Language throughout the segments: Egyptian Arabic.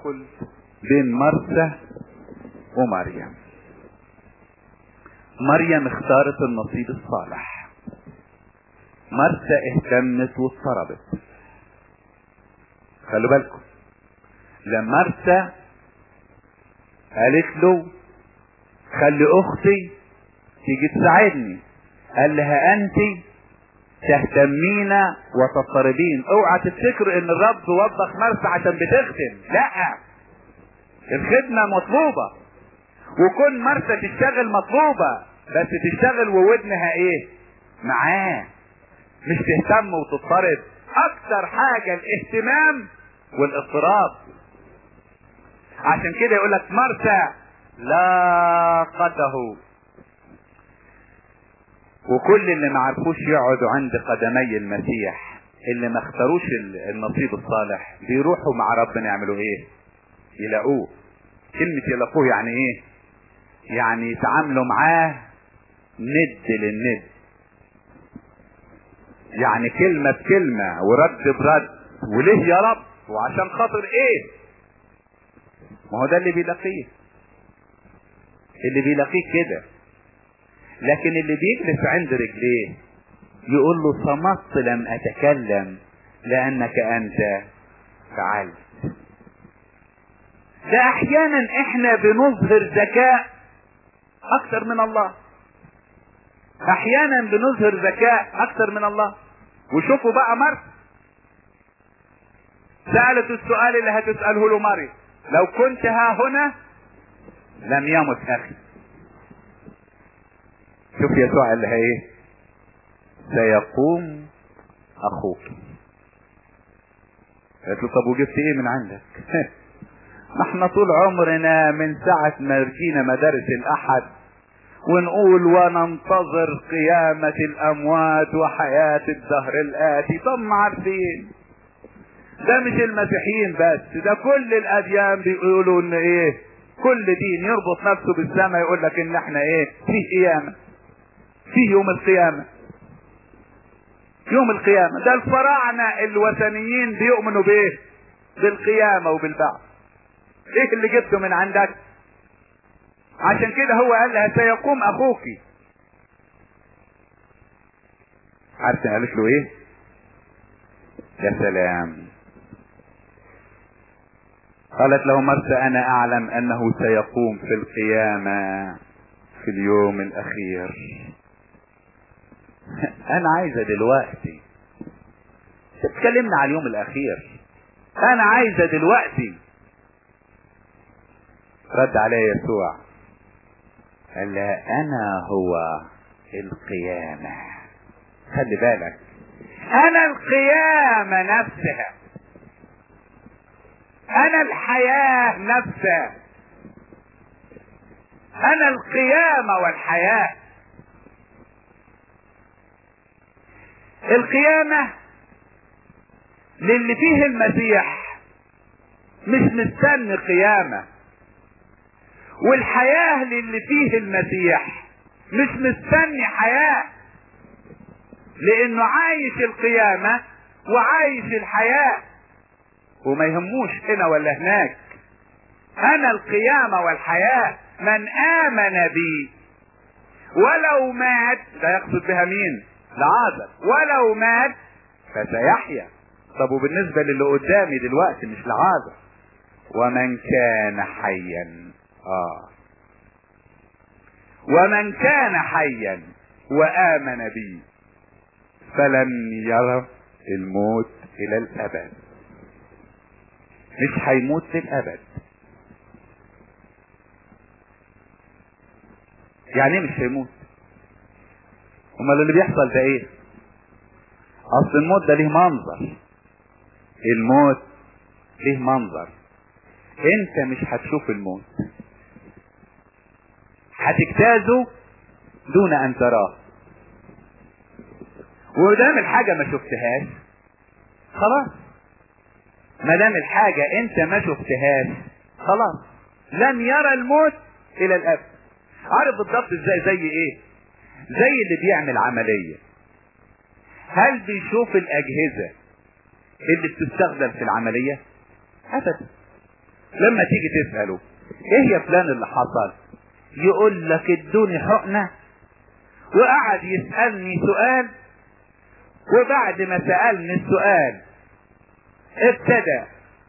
التدخل بين مرسى ومريم مريم اختارت النصيب الصالح مرسى اهتمت واضطربت خلوا بالكم لما مرسى قالت له خلي اختي تيجي تساعدني قال لها انت تهتمين وتضطربين اوعى تفتكروا ان الرب وضخ مرسى عشان بتخدم لا الخدمة مطلوبة وكون مرسى تشتغل مطلوبة بس تشتغل وودنها ايه معاه مش تهتم وتضطرب اكتر حاجة الاهتمام والاضطراب عشان كده يقول لك مرسى لاقته وكل اللي ما عرفوش يقعدوا عند قدمي المسيح اللي ما اختاروش النصيب الصالح بيروحوا مع ربنا يعملوا ايه يلاقوه كلمة يلاقوه يعني ايه يعني يتعاملوا معاه ند للند يعني كلمة بكلمة ورد برد وليه يا رب وعشان خاطر ايه ما هو ده اللي بيلاقيه اللي بيلاقيه كده لكن اللي بيجلس عند رجليه يقول له صمت لم اتكلم لانك انت فعلت ده احيانا احنا بنظهر ذكاء اكثر من الله احيانا بنظهر ذكاء اكثر من الله وشوفوا بقى مرت سألت السؤال اللي هتسأله له مريم لو كنت ها هنا لم يمت اخي شوف يسوع قال لها ايه سيقوم اخوك قالت له طب وجبت ايه من عندك ما احنا طول عمرنا من ساعة ما رجينا مدارس الاحد ونقول وننتظر قيامة الاموات وحياة الدهر الاتي طب ما عارفين ده مش المسيحيين بس ده كل الاديان بيقولوا ان ايه كل دين يربط نفسه بالسماء يقول لك ان احنا ايه في قيامة في يوم القيامة يوم القيامة ده الفراعنة الوثنيين بيؤمنوا بايه بالقيامة وبالبعث ايه اللي جبته من عندك عشان كده هو قال لها سيقوم اخوك عارفه قالت له ايه يا سلام قالت له مرسى انا اعلم انه سيقوم في القيامة في اليوم الاخير انا عايزة دلوقتي تتكلمنا على اليوم الاخير انا عايزة دلوقتي رد عليه يسوع قال لها انا هو القيامة خلي بالك انا القيامة نفسها انا الحياة نفسها انا القيامة والحياة القيامة للي فيه المسيح مش مستني قيامة والحياة للي فيه المسيح مش مستني حياة لانه عايش القيامة وعايش الحياة وما يهموش هنا ولا هناك انا القيامة والحياة من امن بي ولو مات ده يقصد بها مين لعازر ولو مات فسيحيا طب وبالنسبة للي قدامي دلوقتي مش لعازر ومن كان حيا اه ومن كان حيا وامن بي فلن يرى الموت الى الابد مش هيموت للابد يعني مش هيموت امال اللي بيحصل ده ايه اصل الموت ده ليه منظر الموت ليه منظر انت مش هتشوف الموت هتجتازه دون ان تراه ودام الحاجة ما شفتهاش خلاص ما دام الحاجة انت ما شفتهاش خلاص لن يرى الموت الى الابد عارف بالضبط ازاي زي ايه زي اللي بيعمل عملية هل بيشوف الاجهزة اللي بتستخدم في العملية ابدا لما تيجي تسأله ايه يا فلان اللي حصل يقول لك ادوني حقنة وقعد يسألني سؤال وبعد ما سألني السؤال ابتدى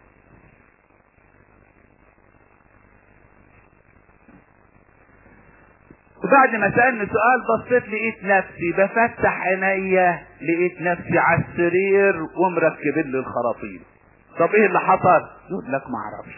وبعد ما سألني سؤال بصيت لقيت نفسي بفتح عينيا لقيت نفسي على السرير ومركبين لي الخراطيم طب ايه اللي حصل يقول لك ما اعرفش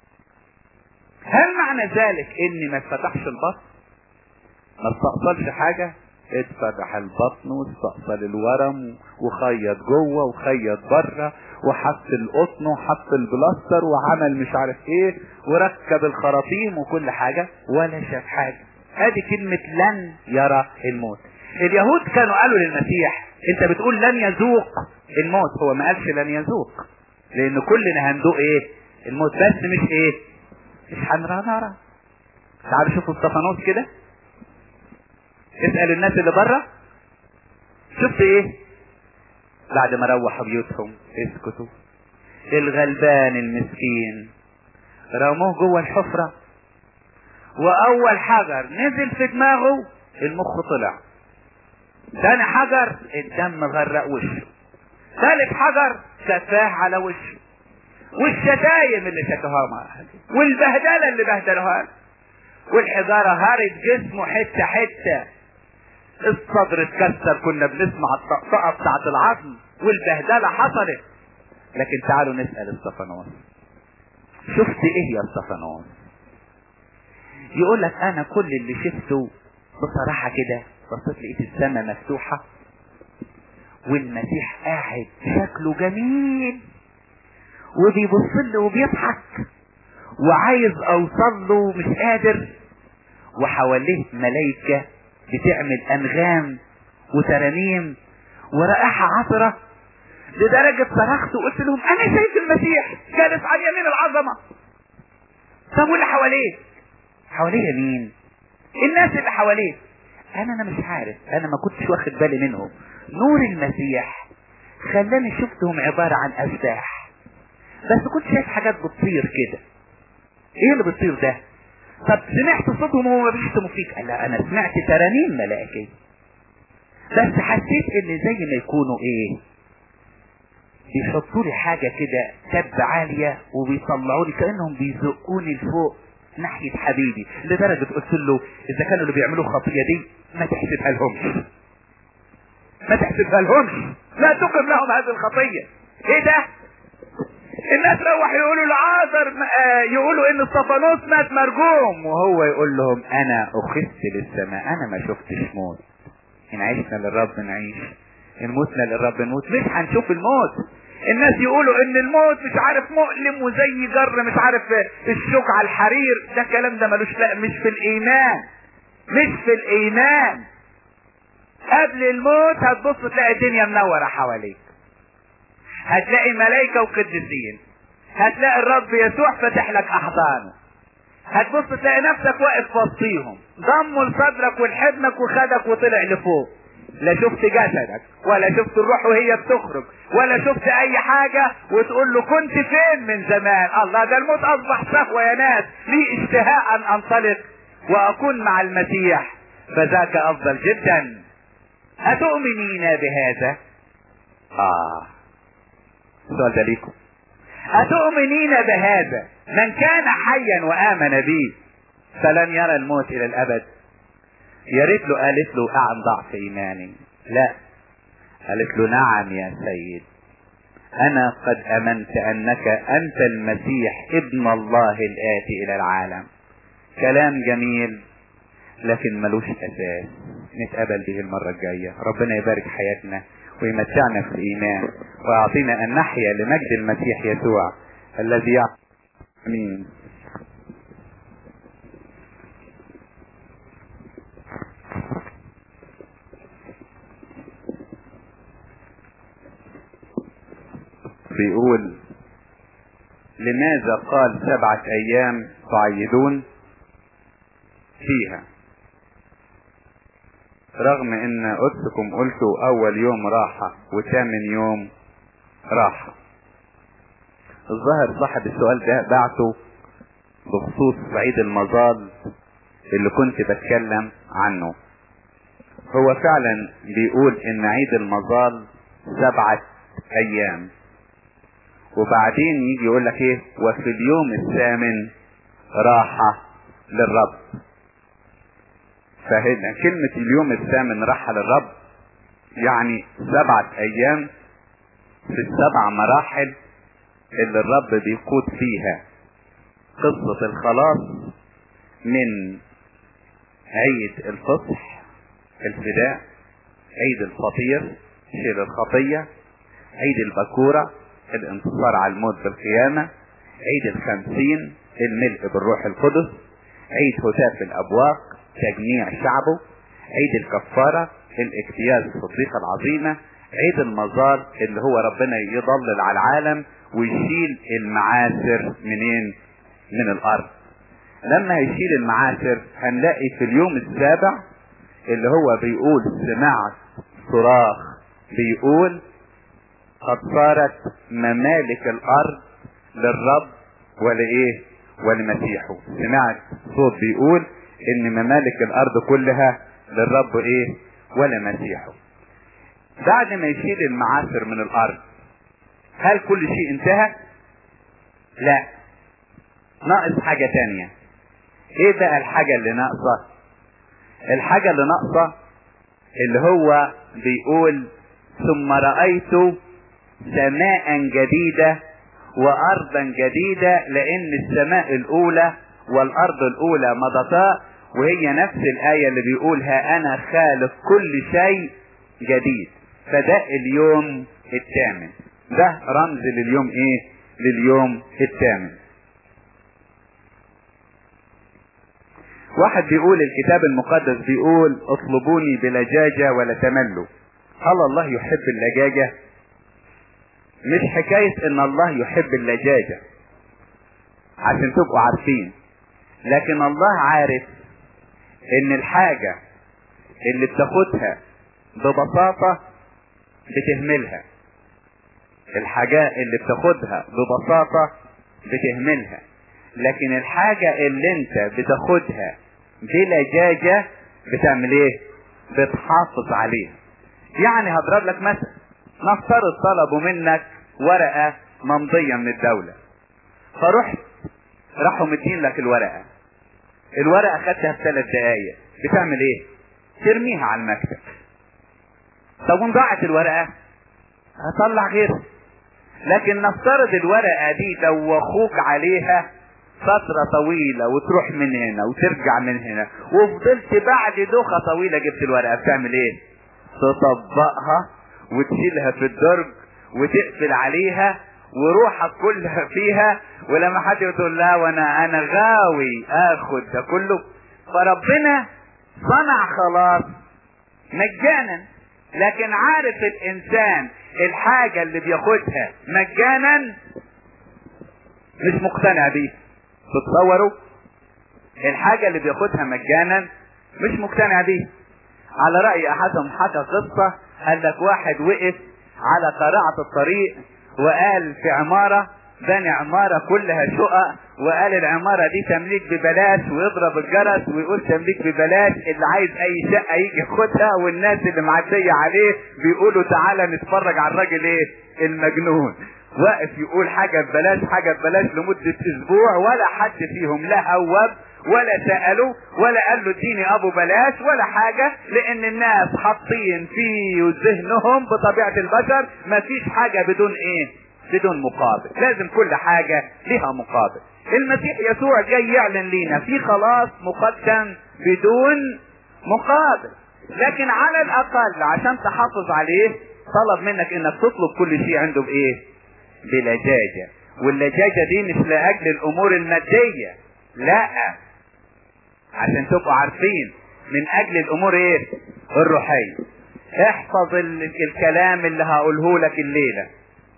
هل معنى ذلك اني ما اتفتحش البطن ما استأصلش حاجة اتفتح البطن واستأصل الورم وخيط جوه وخيط بره وحط القطن وحط البلاستر وعمل مش عارف ايه وركب الخراطيم وكل حاجة ولا شاف حاجة ادي كلمة لن يرى الموت اليهود كانوا قالوا للمسيح انت بتقول لن يذوق الموت هو ما قالش لن يذوق لان كلنا هندوق ايه الموت بس مش ايه مش هنرى نرى تعالوا شوفوا استفانوس كده اسأل الناس اللي بره شفت ايه بعد ما روحوا بيوتهم اسكتوا الغلبان المسكين رموه جوه الحفرة واول حجر نزل في دماغه المخ طلع ثاني حجر الدم غرق وشه ثالث حجر كفاه على وشه والشتايم اللي شتوها معاه والبهدلة اللي بهدلوها والحجارة هرت جسمه حتة حتة الصدر اتكسر كنا بنسمع الطقطقة بتاعت العظم والبهدلة حصلت لكن تعالوا نسأل استفانوس شفت ايه يا استفانوس يقول لك انا كل اللي شفته بصراحة كده بصيت لقيت السماء مفتوحة والمسيح قاعد شكله جميل وبيبص له وبيضحك وعايز اوصل له مش قادر وحواليه ملايكة بتعمل انغام وترانيم ورائحة عطرة لدرجة صرخت وقلت لهم انا شايف المسيح جالس على يمين العظمة طب واللي حواليه حواليه مين الناس اللي حواليه انا انا مش عارف انا ما كنتش واخد بالي منهم نور المسيح خلاني شفتهم عبارة عن اشباح بس كنت شايف حاجات بتطير كده ايه اللي بتطير ده طب سمعت صوتهم وهو بيشتموا فيك قال لا انا سمعت ترانيم ملائكية بس حسيت ان زي ما يكونوا ايه بيحطوا لي حاجة كده تب عالية وبيطلعوا لي كأنهم بيزقوني لفوق ناحية حبيبي لدرجة قلت له اذا كانوا اللي بيعملوا خطية دي ما تحسبها لهمش ما تحسبها لهمش لا تقم لهم هذه الخطية ايه ده الناس روح يقولوا لعازر يقولوا ان استفانوس مات مرجوم وهو يقول لهم انا اخذت للسماء انا ما شفتش موت ان عشنا للرب نعيش ان متنا للرب نموت مش هنشوف الموت الناس يقولوا ان الموت مش عارف مؤلم وزي جر مش عارف الشوك على الحرير ده كلام ده ملوش لا مش في الايمان مش في الايمان قبل الموت هتبص تلاقي الدنيا منورة حواليك هتلاقي ملائكة وقديسين هتلاقي الرب يسوع فاتح لك احضانه هتبص تلاقي نفسك واقف وسطيهم ضموا لصدرك ولحضنك وخدك وطلع لفوق لا شفت جسدك ولا شفت الروح وهي بتخرج ولا شفت اي حاجة وتقول له كنت فين من زمان الله ده الموت اصبح سهوة يا ناس لي اشتهاء ان انطلق واكون مع المسيح فذاك افضل جدا اتؤمنين بهذا اه السؤال ده ليكم أتؤمنين بهذا من كان حيا وآمن بي فلن يرى الموت إلى الأبد يا ريت له قالت له أعن ضعف إيماني لا قالت له نعم يا سيد أنا قد أمنت أنك أنت المسيح ابن الله الآتي إلى العالم كلام جميل لكن ملوش أساس نتقابل به المرة الجاية ربنا يبارك حياتنا ويمتعنا في الإيمان ويعطينا أن نحيا لمجد المسيح يسوع الذي يعطي أمين بيقول لماذا قال سبعة أيام تعيدون فيها رغم ان قدسكم قلتوا اول يوم راحة وثامن يوم راحة الظاهر صاحب السؤال ده بعته بخصوص عيد المظال اللي كنت بتكلم عنه هو فعلا بيقول ان عيد المظال سبعة ايام وبعدين يجي يقول لك ايه وفي اليوم الثامن راحة للرب فهنا كلمة اليوم الثامن راحة للرب يعني سبعة ايام في السبع مراحل اللي الرب بيقود فيها قصة الخلاص من عيد الفصح الفداء عيد الفطير شيل الخطية عيد البكورة الانتصار على الموت بالقيامة عيد الخمسين الملء بالروح القدس عيد هتاف الابواق تجميع شعبه عيد الكفارة الاجتياز الصديقة العظيمة عيد المزار اللي هو ربنا يضلل على العالم ويشيل المعاثر منين من الارض لما يشيل المعاثر هنلاقي في اليوم السابع اللي هو بيقول سمعت صراخ بيقول قد صارت ممالك الارض للرب ولايه ولمسيحه سمعت صوت بيقول ان ممالك الارض كلها للرب ايه ولمسيحه بعد ما يشيل المعاصر من الارض هل كل شيء انتهى لا ناقص حاجة تانية ايه بقى الحاجة اللي ناقصة الحاجة اللي ناقصة اللي هو بيقول ثم رأيت سماء جديدة وارضا جديدة لان السماء الاولى والارض الاولى مضتا وهي نفس الاية اللي بيقول ها انا خالق كل شيء جديد فده اليوم الثامن ده رمز لليوم ايه لليوم الثامن واحد بيقول الكتاب المقدس بيقول اطلبوني بلجاجة ولا تملوا هل الله يحب اللجاجة مش حكاية ان الله يحب اللجاجة عشان تبقوا عارفين لكن الله عارف ان الحاجة اللي بتاخدها ببساطة بتهملها الحاجة اللي بتاخدها ببساطة بتهملها لكن الحاجة اللي انت بتاخدها بلجاجة بتعمل ايه بتحافظ عليها يعني هضرب لك مثل نفترض طلبوا منك ورقة ممضية من الدولة فرحت راحوا مدين لك الورقة الورقة خدتها في ثلاث دقايق بتعمل ايه ترميها على المكتب طب وان ضاعت الورقة هطلع غيرها لكن نفترض الورقة دي دوخوك عليها فترة طويلة وتروح من هنا وترجع من هنا وفضلت بعد دوخة طويلة جبت الورقة بتعمل ايه تطبقها وتشيلها في الدرج وتقفل عليها وروحك كلها فيها ولما حد يقول لا وانا انا غاوي اخد ده كله فربنا صنع خلاص مجانا لكن عارف الانسان الحاجة اللي بياخدها مجانا مش مقتنع بيه تتصوروا الحاجة اللي بياخدها مجانا مش مقتنع بيه على رأي احدهم حكى قصة قال لك واحد وقف على قراعة الطريق وقال في عمارة بني عمارة كلها شقق وقال العمارة دي تمليك ببلاش ويضرب الجرس ويقول تمليك ببلاش اللي عايز اي شقة يجي ياخدها والناس اللي معدية عليه بيقولوا تعالى نتفرج على الراجل ايه المجنون واقف يقول حاجة ببلاش حاجة ببلاش لمدة اسبوع ولا حد فيهم لا هوب ولا سألوا ولا قال له اديني ابو بلاش ولا حاجة لان الناس حاطين في ذهنهم بطبيعة البشر مفيش حاجة بدون ايه بدون مقابل لازم كل حاجة لها مقابل المسيح يسوع جاي يعلن لينا في خلاص مقدم بدون مقابل لكن على الاقل عشان تحافظ عليه طلب منك انك تطلب كل شيء عنده بايه بلجاجة واللجاجة دي مش لاجل الامور المادية لا عشان تبقوا عارفين من اجل الامور ايه الروحية احفظ الكلام اللي هقوله لك الليلة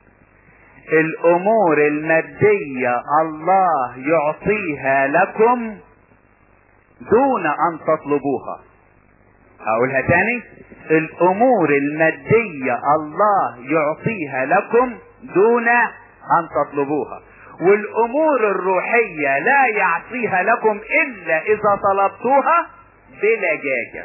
الامور المادية الله يعطيها لكم دون ان تطلبوها هقولها تاني الامور المادية الله يعطيها لكم دون ان تطلبوها والامور الروحية لا يعطيها لكم الا اذا طلبتوها بلجاجة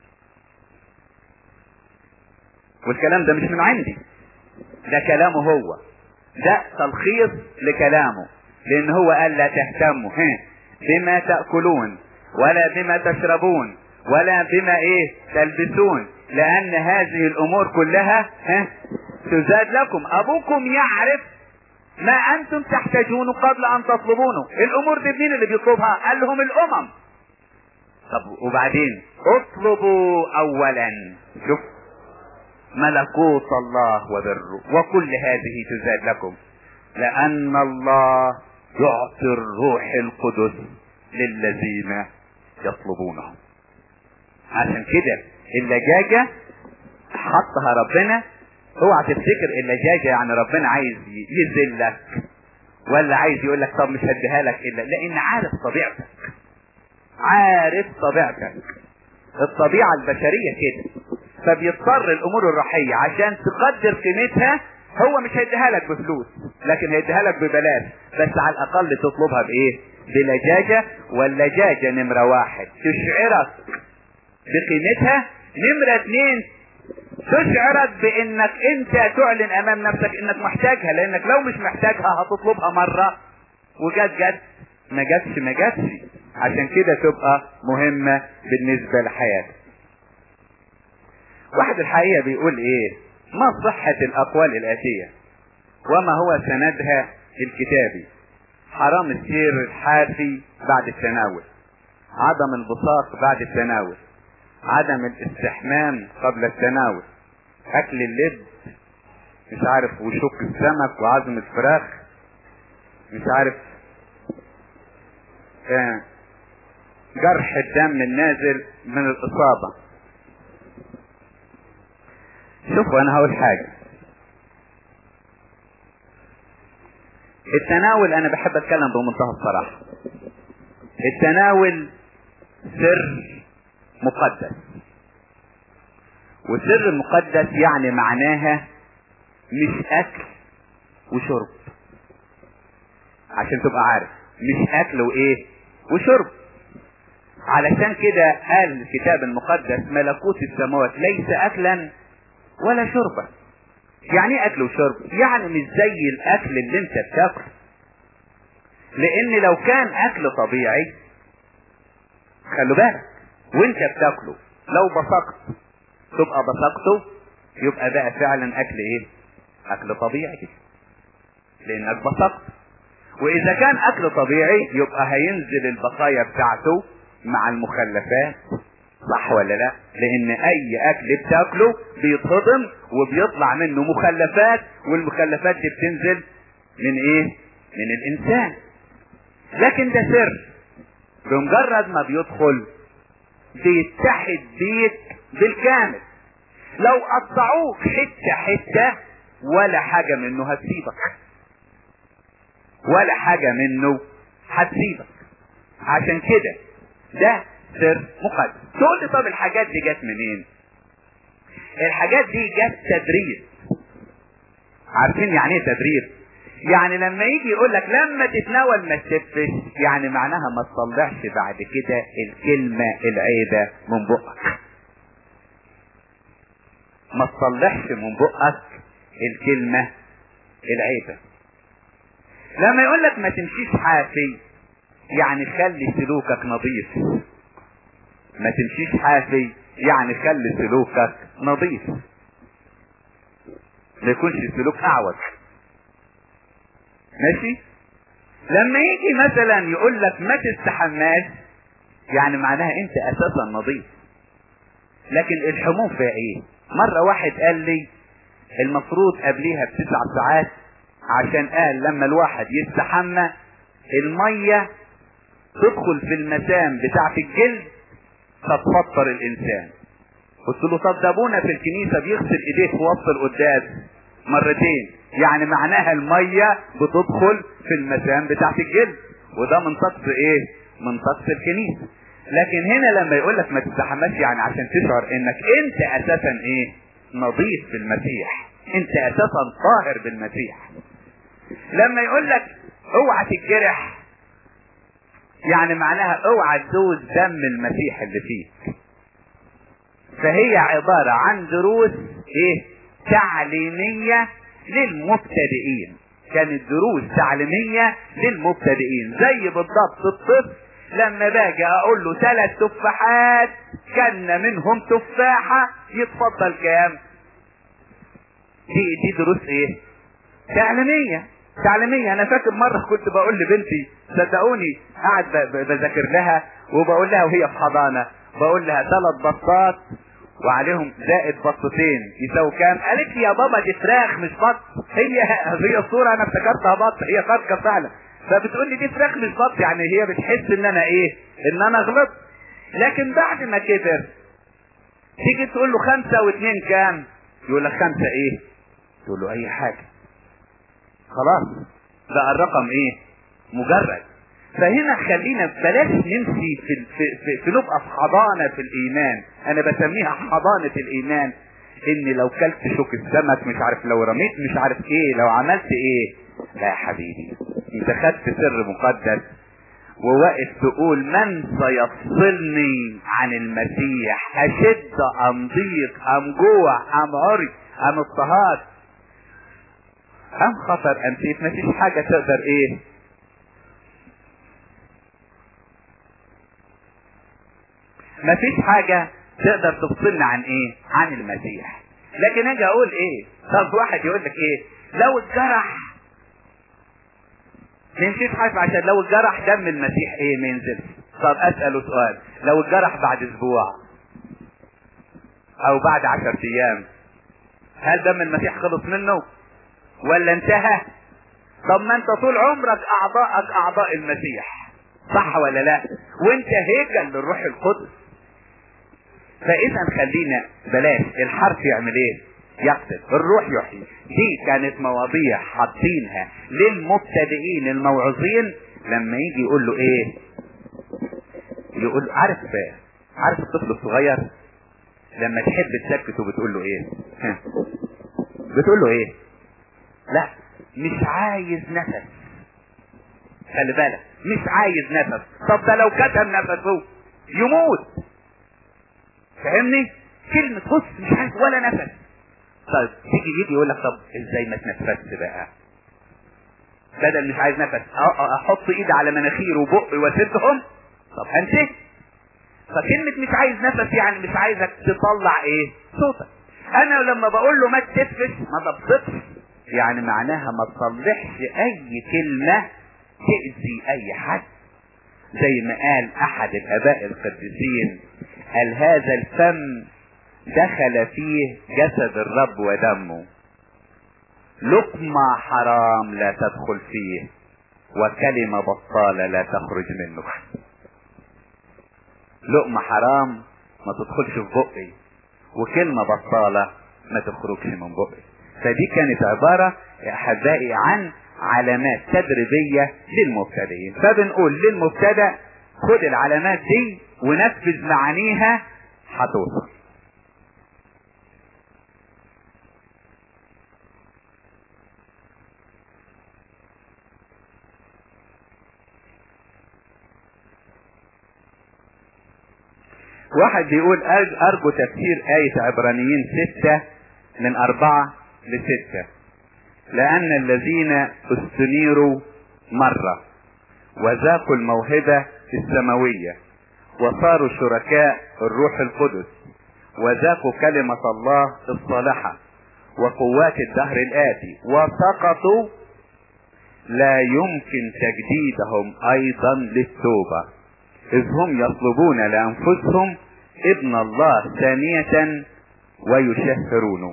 والكلام ده مش من عندي ده كلامه هو ده تلخيص لكلامه لان هو قال لا تهتموا ها بما تأكلون ولا بما تشربون ولا بما ايه تلبسون لان هذه الامور كلها ها تزاد لكم ابوكم يعرف ما انتم تحتاجون قبل ان تطلبونه الامور دي مين اللي بيطلبها قال لهم الامم طب وبعدين اطلبوا اولا شوف ملكوت الله وبره وكل هذه تزاد لكم لان الله يعطي الروح القدس للذين يطلبونه عشان كده اللجاجة حطها ربنا اوعى تفتكر اللجاجة يعني ربنا عايز يذلك ولا عايز يقول لك طب مش هديها لك الا لان عارف طبيعتك عارف طبيعتك الطبيعة البشرية كده فبيضطر الامور الروحية عشان تقدر قيمتها هو مش هيديها لك بفلوس لكن هيديها لك ببلاش بس على الاقل تطلبها بايه بلجاجة واللجاجة نمرة واحد تشعرك بقيمتها نمرة اتنين تشعرك بانك انت تعلن امام نفسك انك محتاجها لانك لو مش محتاجها هتطلبها مرة وجت جت ما جاتش ما جاتش عشان كده تبقى مهمة بالنسبة لحياتك واحد الحقيقة بيقول ايه ما صحة الاقوال الاتية وما هو سندها الكتابي حرام السير الحافي بعد التناول عدم البساط بعد التناول عدم الاستحمام قبل التناول اكل اللب مش عارف وشوك السمك وعزم الفراخ مش عارف آه جرح الدم النازل من الاصابة شوفوا انا هقول حاجة التناول انا بحب اتكلم بمنتهى الصراحة التناول سر مقدس وسر مقدس يعني معناها مش اكل وشرب عشان تبقى عارف مش اكل وايه وشرب علشان كده قال الكتاب المقدس ملكوت السماوات ليس اكلا ولا شربا يعني ايه اكل وشرب يعني مش زي الاكل اللي انت بتاكله لان لو كان اكل طبيعي خلوا بالك وانت بتاكله لو بصقت تبقى بصقته يبقى بقى فعلا اكل ايه اكل طبيعي لانك بصقت واذا كان اكل طبيعي يبقى هينزل البقايا بتاعته مع المخلفات صح ولا لا لان اي اكل بتاكله بيتهضم وبيطلع منه مخلفات والمخلفات دي بتنزل من ايه من الانسان لكن ده سر بمجرد ما بيدخل بيتحد بيك بالكامل لو قطعوك حتة حتة ولا حاجة منه هتسيبك ولا حاجة منه هتسيبك عشان كده ده سر مقدس تقول لي طب الحاجات دي جت منين الحاجات دي جت تدريب عارفين يعني ايه تدريب يعني لما يجي يقول لك لما تتناول ما تسفش يعني معناها ما تطلعش بعد كده الكلمة العيبة من بقك ما تطلعش من بقك الكلمة العيبة لما يقول لك ما تمشيش حافي يعني خلي سلوكك نظيف ما تمشيش حافي يعني خلي سلوكك نظيف ما يكونش سلوك اعوج ماشي لما يجي مثلا يقول لك ما تستحماش يعني معناها انت اساسا نظيف لكن الحموم فيها ايه مرة واحد قال لي المفروض قبليها بتسع ساعات عشان قال لما الواحد يستحمى المية تدخل في المسام بتاعت الجلد فتفطر الانسان قلت له طب ده ابونا في الكنيسة بيغسل ايديه في وسط القداس مرتين يعني معناها المية بتدخل في المسام بتاعت الجلد وده من طقس ايه من طقس الكنيسة لكن هنا لما يقول لك ما تستحماش يعني عشان تشعر انك انت اساسا ايه نظيف بالمسيح انت اساسا طاهر بالمسيح لما يقول لك اوعى تتجرح يعني معناها اوعى تدوز دم المسيح اللي فيك فهي عبارة عن دروس ايه تعليمية للمبتدئين كانت دروس تعليمية للمبتدئين زي بالضبط الطفل لما باجي اقول له ثلاث تفاحات كان منهم تفاحة يتفضل كام دي دي دروس ايه تعليمية تعليمية انا فاكر مرة كنت بقول لبنتي صدقوني قاعد بذاكر لها وبقول لها وهي في حضانة بقول لها ثلاث بطات وعليهم زائد بطتين يساوي كام قالت لي يا بابا دي فراخ مش بط هي هي الصورة انا افتكرتها بط هي فرخة فعلا فبتقول لي دي فراخ مش بط يعني هي بتحس ان انا ايه ان انا غلطت لكن بعد ما كبر تيجي تقول له خمسة واثنين كام يقول لك خمسة ايه تقول له اي حاجة خلاص بقى الرقم ايه مجرد فهنا خلينا بلاش نمشي في في في, في نبقى في حضانه في الايمان انا بسميها حضانه الايمان ان لو كلت شوك السمك مش عارف لو رميت مش عارف ايه لو عملت ايه لا يا حبيبي انت خدت سر مقدس وواقف تقول من سيفصلني عن المسيح اشد ام ضيق ام جوع ام عري ام اضطهاد ام خطر ام سيف مفيش حاجه تقدر ايه مفيش حاجة تقدر تفصلنا عن ايه عن المسيح لكن اجي اقول ايه طب واحد يقول لك ايه لو اتجرح نمشيش حاجة عشان لو اتجرح دم المسيح ايه ما ينزلش طب اسأله سؤال لو اتجرح بعد اسبوع او بعد عشر ايام هل دم المسيح خلص منه ولا انتهى طب ما انت طول عمرك اعضائك اعضاء المسيح صح ولا لا وانت هيكل للروح القدس فاذا خلينا بلاش الحرف يعمل ايه يقتل الروح يحيي دي كانت مواضيع حاطينها للمبتدئين الموعظين لما يجي يقول له ايه يقول له عارف عارف الطفل الصغير لما تحب تسكته بتقول له ايه بتقول له ايه لا مش عايز نفس خلي بالك مش عايز نفس طب ده لو كتم نفسه يموت فاهمني كلمة بص مش عايز ولا نفس طيب تيجي يجي يقول لك طب ازاي ما تنفسش بقى بدل مش عايز نفس احط ايدي على مناخيري وبقي واسدهم طب هنسى فكلمة مش عايز نفس يعني مش عايزك تطلع ايه صوتك انا لما بقول له ما تتفش ما تبسطش يعني معناها ما تصلحش اي كلمة تأذي اي حد زي ما قال احد الاباء القديسين قال هذا الفم دخل فيه جسد الرب ودمه لقمة حرام لا تدخل فيه وكلمة بطالة لا تخرج منه لقمة حرام ما تدخلش في بقي وكلمة بطالة ما تخرجش من بقي فدي كانت عبارة يا احبائي عن علامات تدريبية للمبتدئين فبنقول للمبتدأ خد العلامات دي ونفذ معانيها هتوصل واحد بيقول ارجو تفسير آية عبرانيين ستة من اربعة لستة لان الذين استنيروا مرة وذاقوا الموهبة السماوية وصاروا شركاء الروح القدس وذاقوا كلمة الله الصالحة وقوات الدهر الآتي وسقطوا لا يمكن تجديدهم أيضا للتوبة إذ هم يطلبون لأنفسهم ابن الله ثانية ويشهرونه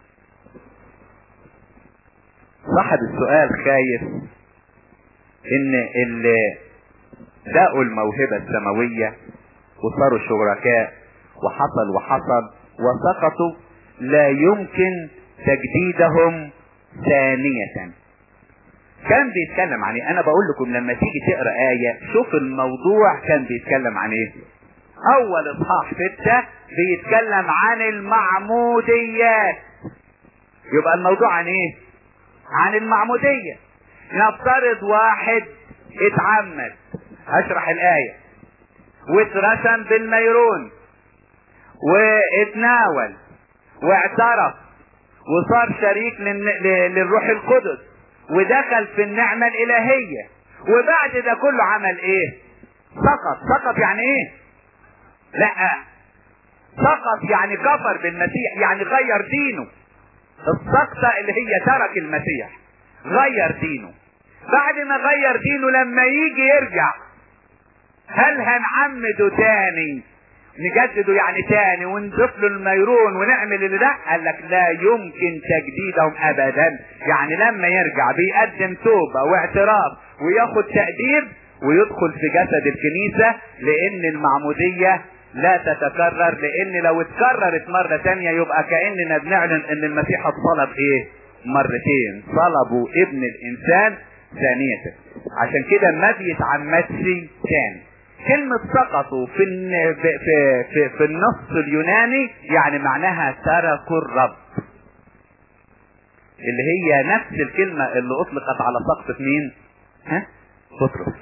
صاحب السؤال خايف ان اللي داقوا الموهبة السماوية وصاروا شركاء وحصل وحصل وسقطوا لا يمكن تجديدهم ثانية كان بيتكلم عن ايه انا بقول لكم لما تيجي تقرا آية شوف الموضوع كان بيتكلم عن ايه اول اصحاح ستة بيتكلم عن المعموديات يبقى الموضوع عن ايه عن المعمودية نفترض واحد اتعمد هشرح الآية واترسم بالميرون واتناول واعترف وصار شريك للروح القدس ودخل في النعمة الإلهية وبعد ده كله عمل ايه سقط سقط يعني ايه لا سقط يعني كفر بالمسيح يعني غير دينه السقطة اللي هي ترك المسيح غير دينه بعد ما غير دينه لما يجي يرجع هل هنعمده تاني نجدده يعني تاني ونضيف له الميرون ونعمل اللي ده قال لك لا يمكن تجديدهم ابدا يعني لما يرجع بيقدم توبة واعتراف وياخد تأديب ويدخل في جسد الكنيسة لان المعمودية لا تتكرر لان لو اتكررت مرة تانية يبقى كأننا بنعلن ان المسيح اتصلب ايه مرتين صلبوا ابن الانسان ثانية عشان كده ما بيتعمدش تاني كلمة سقطوا في في في, في النص اليوناني يعني معناها تركوا الرب اللي هي نفس الكلمة اللي اطلقت على سقطة مين؟ ها؟ بطرس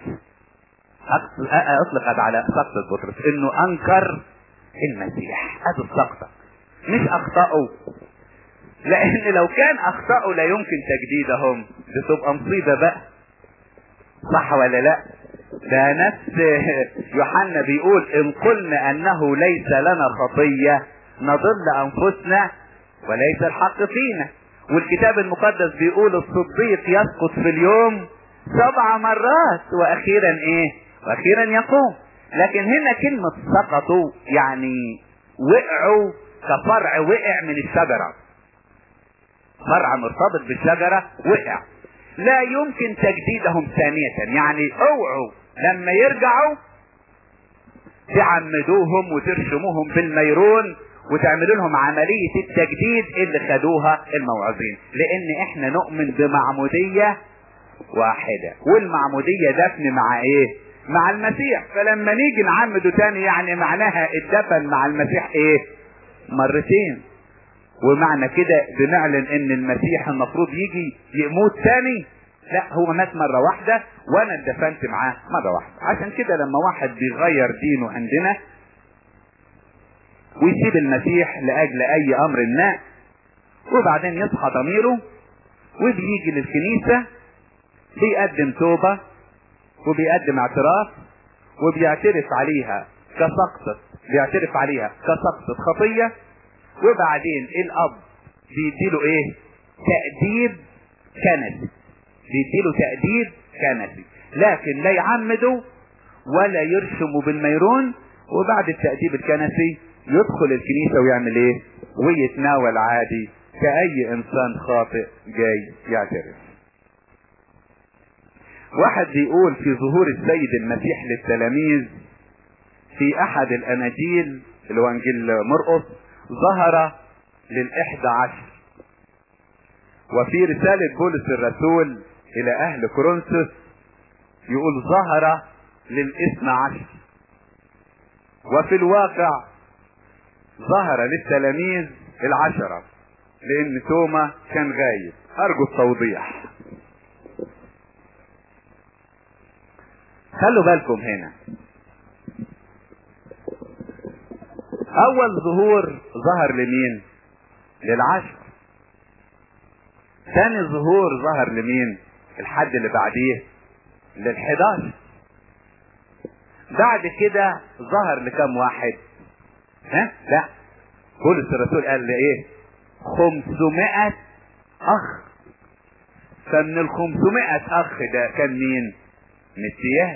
اطلقت على سقطة بطرس انه انكر المسيح هذا السقطة مش اخطأوا لان لو كان اخطأوا لا يمكن تجديدهم دي تبقى مصيبة بقى صح ولا لا ده نفس يوحنا بيقول ان قلنا انه ليس لنا خطية نضل انفسنا وليس الحق فينا والكتاب المقدس بيقول الصديق يسقط في اليوم سبع مرات واخيرا ايه واخيرا يقوم لكن هنا كلمة سقطوا يعني وقعوا كفرع وقع من الشجرة فرع مرتبط بالشجرة وقع لا يمكن تجديدهم ثانية يعني اوعوا لما يرجعوا تعمدوهم وترشموهم بالميرون وتعملوا لهم عملية التجديد اللي خدوها الموعظين لان احنا نؤمن بمعمودية واحدة والمعمودية دفن مع ايه مع المسيح فلما نيجي نعمده تاني يعني معناها الدفن مع المسيح ايه مرتين ومعنى كده بنعلن ان المسيح المفروض يجي يموت تاني لا هو مات مرة واحدة وانا اتدفنت معاه مرة واحدة عشان كده لما واحد بيغير دينه عندنا ويسيب المسيح لاجل اي امر ما وبعدين يصحى ضميره وبيجي للكنيسة بيقدم توبة وبيقدم اعتراف وبيعترف عليها كسقطة بيعترف عليها كسقطة خطية وبعدين الاب بيديله ايه تأديب كنسي بيديله تأديب كنسي لكن لا يعمده ولا يرشمه بالميرون وبعد التأديب الكنسي يدخل الكنيسة ويعمل ايه ويتناول عادي كأي انسان خاطئ جاي يعترف واحد بيقول في ظهور السيد المسيح للتلاميذ في احد الاناجيل اللي هو انجيل مرقس ظهر للإحدى عشر وفي رسالة بولس الرسول إلى أهل كورنثوس يقول ظهر للإثنى عشر وفي الواقع ظهر للتلاميذ العشرة لأن توما كان غايب أرجو التوضيح خلوا بالكم هنا اول ظهور ظهر لمين للعشر ثاني ظهور ظهر لمين الحد اللي بعديه للحداشر بعد كده ظهر لكم واحد ها لا بولس الرسول قال لايه خمسمائة اخ فمن الخمسمائة اخ ده كان مين متياس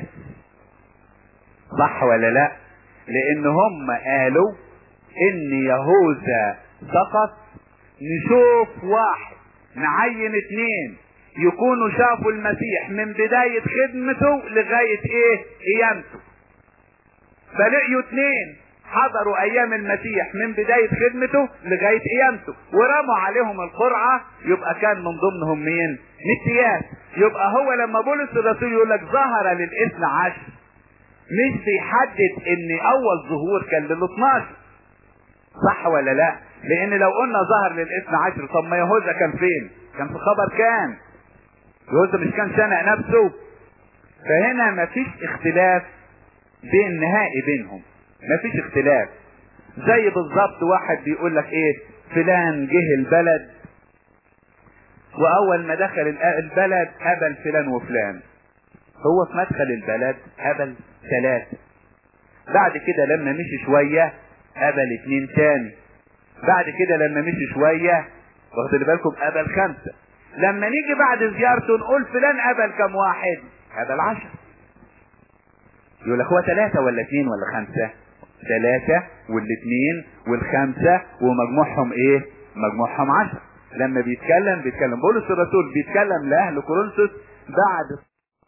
صح ولا لا لان هم قالوا ان يهوذا سقط نشوف واحد نعين اتنين يكونوا شافوا المسيح من بداية خدمته لغاية ايه قيامته فلقيوا اتنين حضروا ايام المسيح من بداية خدمته لغاية قيامته ورموا عليهم القرعة يبقى كان من ضمنهم مين متياس يبقى هو لما بولس الرسول يقول لك ظهر للاثنى عشر مش بيحدد ان اول ظهور كان لل 12 صح ولا لا لان لو قلنا ظهر للاثنى عشر طب ما يهوذا كان فين كان في خبر كان يقول ده مش كان شنق نفسه فهنا مفيش اختلاف بين نهائي بينهم مفيش اختلاف زي بالظبط واحد بيقول لك ايه فلان جه البلد واول ما دخل البلد قبل فلان وفلان هو في مدخل البلد قبل ثلاثة بعد كده لما مشي شوية قبل اتنين تاني بعد كده لما مشي شوية واخد بالكم قبل خمسة لما نيجي بعد زيارته نقول فلان قبل كم واحد قبل عشر يقول لك هو ثلاثة ولا اثنين ولا خمسة ثلاثة والاثنين والخمسة ومجموعهم ايه مجموعهم عشر لما بيتكلم بيتكلم بولس الرسول بيتكلم لأهل كورنثوس بعد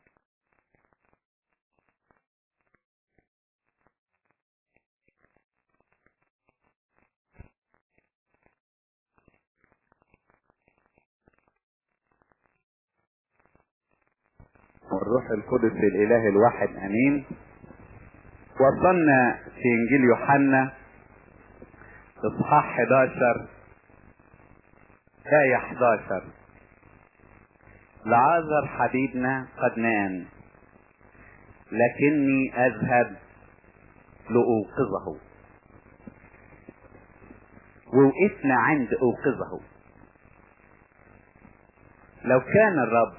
والروح القدس الاله الواحد امين وصلنا في انجيل يوحنا اصحاح 11 آية 11 لعازر حبيبنا قد نام لكني اذهب لأوقظه ووقفنا عند أوقظه لو كان الرب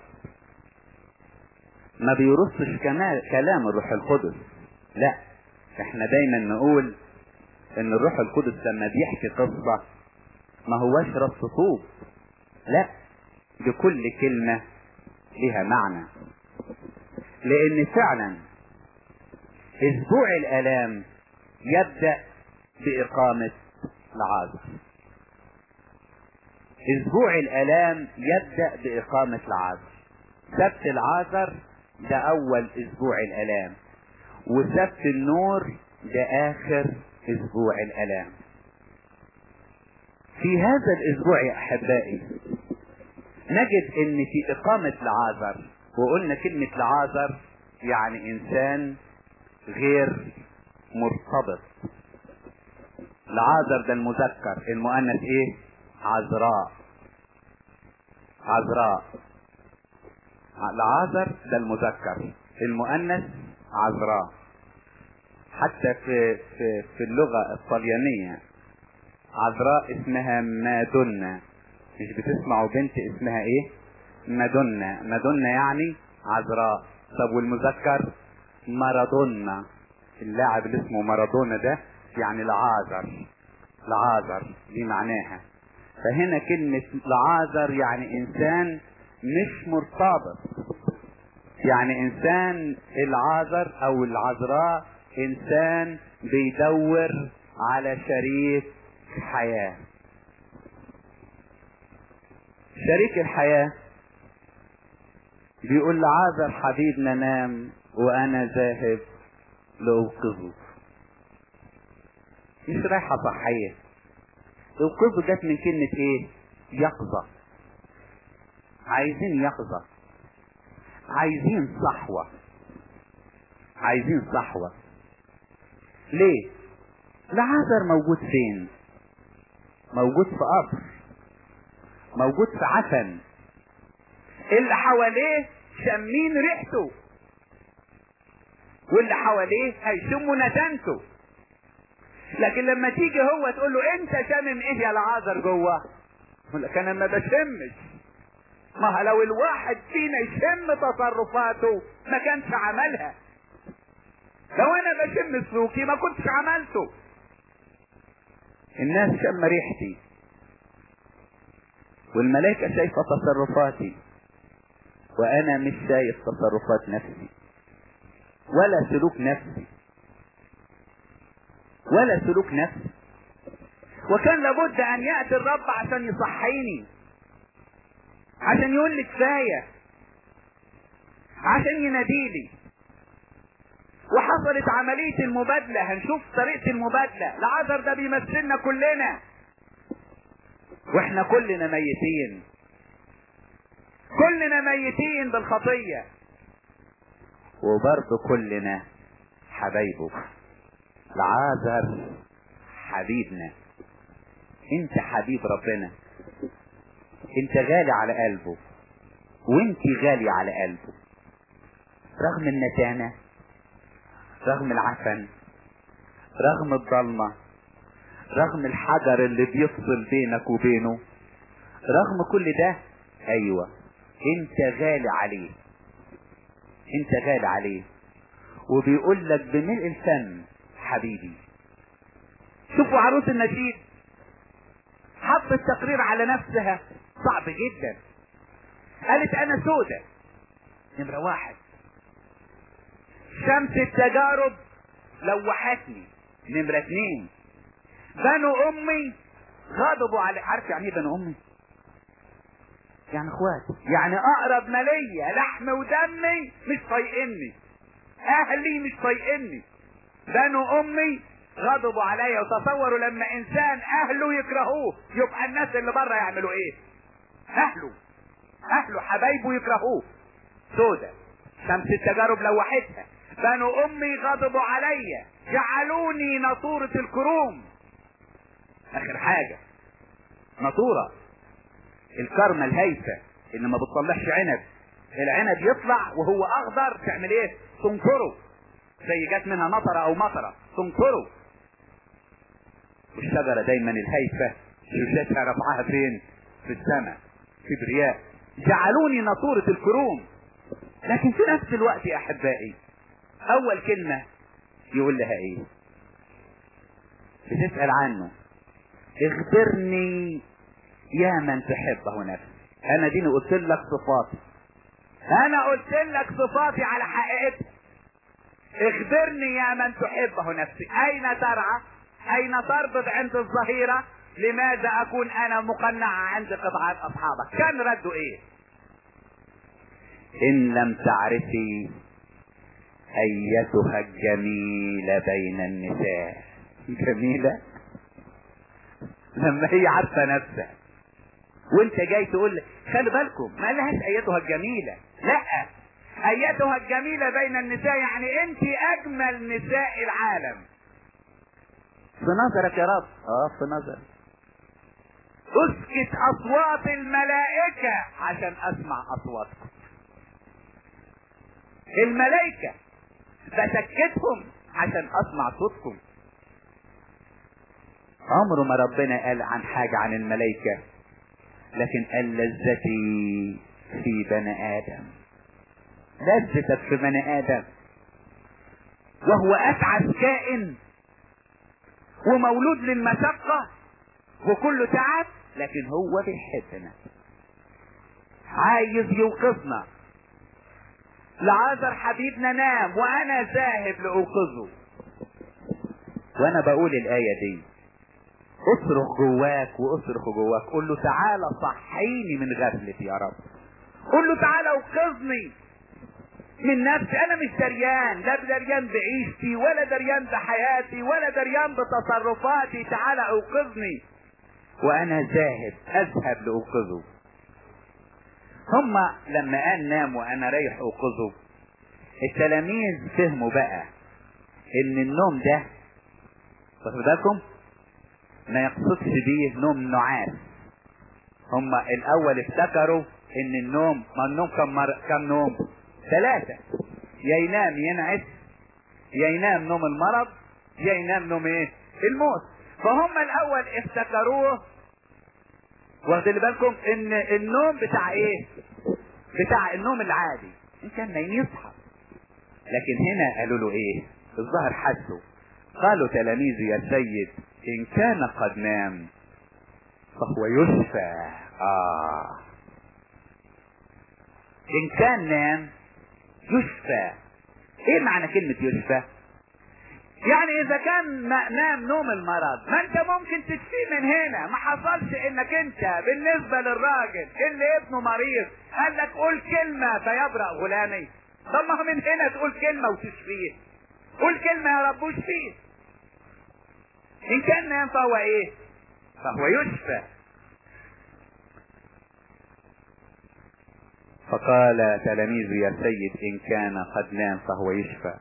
ما بيرصش كمال كلام الروح القدس لا احنا دايما نقول ان الروح القدس لما بيحكي قصة ما هوش رص طوب لا لكل كلمة لها معنى لان فعلا اسبوع الالام يبدأ باقامة العازر اسبوع الالام يبدأ باقامة العازر سبت العازر ده اول اسبوع الالام وسبت النور ده اخر اسبوع الالام في هذا الاسبوع يا احبائي نجد ان في اقامة العازر وقلنا كلمة العازر يعني انسان غير مرتبط العازر ده المذكر المؤنث ايه عذراء عذراء العازر ده المذكر المؤنث عذراء حتى في في في اللغة الطليانية عذراء اسمها مادونا مش بتسمعوا بنت اسمها ايه مادونا مادونا يعني عذراء طب والمذكر مارادونا اللاعب اللي اسمه مارادونا ده يعني العازر العازر دي معناها فهنا كلمة العازر يعني انسان مش مرتبط يعني انسان العازر او العذراء انسان بيدور على شريك حياة شريك الحياة بيقول لعازر حبيبنا نام وانا ذاهب لاوقظه مش رايحة صحية اوقظه جت من كلمة ايه يقظة عايزين يقظة عايزين صحوة عايزين صحوة ليه العذر موجود فين موجود في قبر موجود في عفن اللي حواليه شامين ريحته واللي حواليه هيشموا نتنته لكن لما تيجي هو تقول له انت شامم ايه يا العذر جوه يقول لك انا ما بشمش ما لو الواحد فينا يشم تصرفاته ما كانش عملها لو انا بشم سلوكي ما كنتش عملته الناس شم ريحتي والملائكة شايفة تصرفاتي وانا مش شايف تصرفات نفسي ولا سلوك نفسي ولا سلوك نفسي وكان لابد ان يأتي الرب عشان يصحيني عشان يقول لي كفاية عشان يناديلي وحصلت عملية المبادلة هنشوف طريقة المبادلة العذر ده بيمثلنا كلنا واحنا كلنا ميتين كلنا ميتين بالخطية وبرضه كلنا حبايبه العازر حبيبنا انت حبيب ربنا انت غالي على قلبه وانت غالية على قلبه رغم النتانة رغم العفن رغم الضلمة رغم الحجر اللي بيفصل بينك وبينه رغم كل ده ايوه انت غالي عليه انت غالي عليه وبيقول لك بملء الفم حبيبي شوفوا عروس النشيد حط التقرير على نفسها صعب جدا قالت انا سودة نمرة واحد شمس التجارب لوحتني نمرة اتنين بنو امي غضبوا على عارف يعني ايه بنو امي يعني اخوات يعني اقرب ما ليا لحم ودمي مش طايقني اهلي مش طايقني بنو امي غضبوا عليا وتصوروا لما انسان اهله يكرهوه يبقى الناس اللي بره يعملوا ايه اهله اهله حبايبه يكرهوه سودة شمس التجارب لوحتها بنو امي غضبوا عليا جعلوني ناطورة الكروم اخر حاجة ناطورة الكرمة الهايفة اللي ما بتطلعش عنب العنب يطلع وهو اخضر تعمل ايه تنكره زي جات منها نطرة او مطرة تنكره والشجرة دايما الهايفة شوشتها رفعها فين في السماء كبرياء جعلوني ناطورة الكروم لكن في نفس الوقت يا احبائي اول كلمة يقول لها ايه بتسأل عنه اخبرني يا من تحبه نفسي انا ديني قلت لك صفاتي انا قلت لك صفاتي على حقيقتها اخبرني يا من تحبه نفسي اين ترعى اين تربط عند الظهيرة لماذا اكون انا مقنعة عند قطعات اصحابك كان رده ايه ان لم تعرفي ايتها الجميلة بين النساء جميلة لما هي عارفة نفسها وانت جاي تقول لي خلي بالكم ما لهاش ايتها الجميلة لا ايتها الجميلة بين النساء يعني انت اجمل نساء العالم في نظرك يا رب اه في نظري اسكت اصوات الملائكة عشان اسمع اصواتكم الملائكة بسكتهم عشان اسمع صوتكم عمره ما ربنا قال عن حاجة عن الملائكة لكن قال لذتي في بني ادم لذتك في بني ادم وهو اسعد كائن ومولود للمشقة وكله تعب لكن هو بيحبنا عايز يوقظنا لعازر حبيبنا نام وانا ذاهب لاوقظه وانا بقول الاية دي اصرخ جواك واصرخ جواك قول له تعالى صحيني من غفلتي يا رب قول له تعالى اوقظني من نفسي انا مش دريان لا دريان بعيشتي ولا دريان بحياتي ولا دريان بتصرفاتي تعالى اوقظني وانا ذاهب اذهب لاوقظه هما لما قال نام وانا رايح اوقظه التلاميذ فهموا بقى ان النوم ده واخد بالكم ما يقصدش بيه نوم نعاس هما الاول افتكروا ان النوم ما النوم كم مر... كم نوم ثلاثة يا ينام ينعس يا ينام نوم المرض يا ينام نوم ايه الموت فهم الاول افتكروه واخدين بالكم ان النوم بتاع ايه بتاع النوم العادي ان كان نايم يصحى لكن هنا قالوا له ايه الظاهر حسوا قالوا تلاميذي يا سيد ان كان قد نام فهو يشفى اه ان كان نام يشفى ايه معنى كلمة يشفى يعني اذا كان نام نوم المرض ما انت ممكن تشفيه من هنا ما حصلش انك انت بالنسبة للراجل اللي ابنه مريض قال لك قول كلمة فيبرأ غلامي طب ما هو من هنا تقول كلمة وتشفيه قول كلمة يا رب وشفيه ان كان نام فهو ايه فهو يشفى فقال تلاميذ يا سيد ان كان قد نام فهو يشفى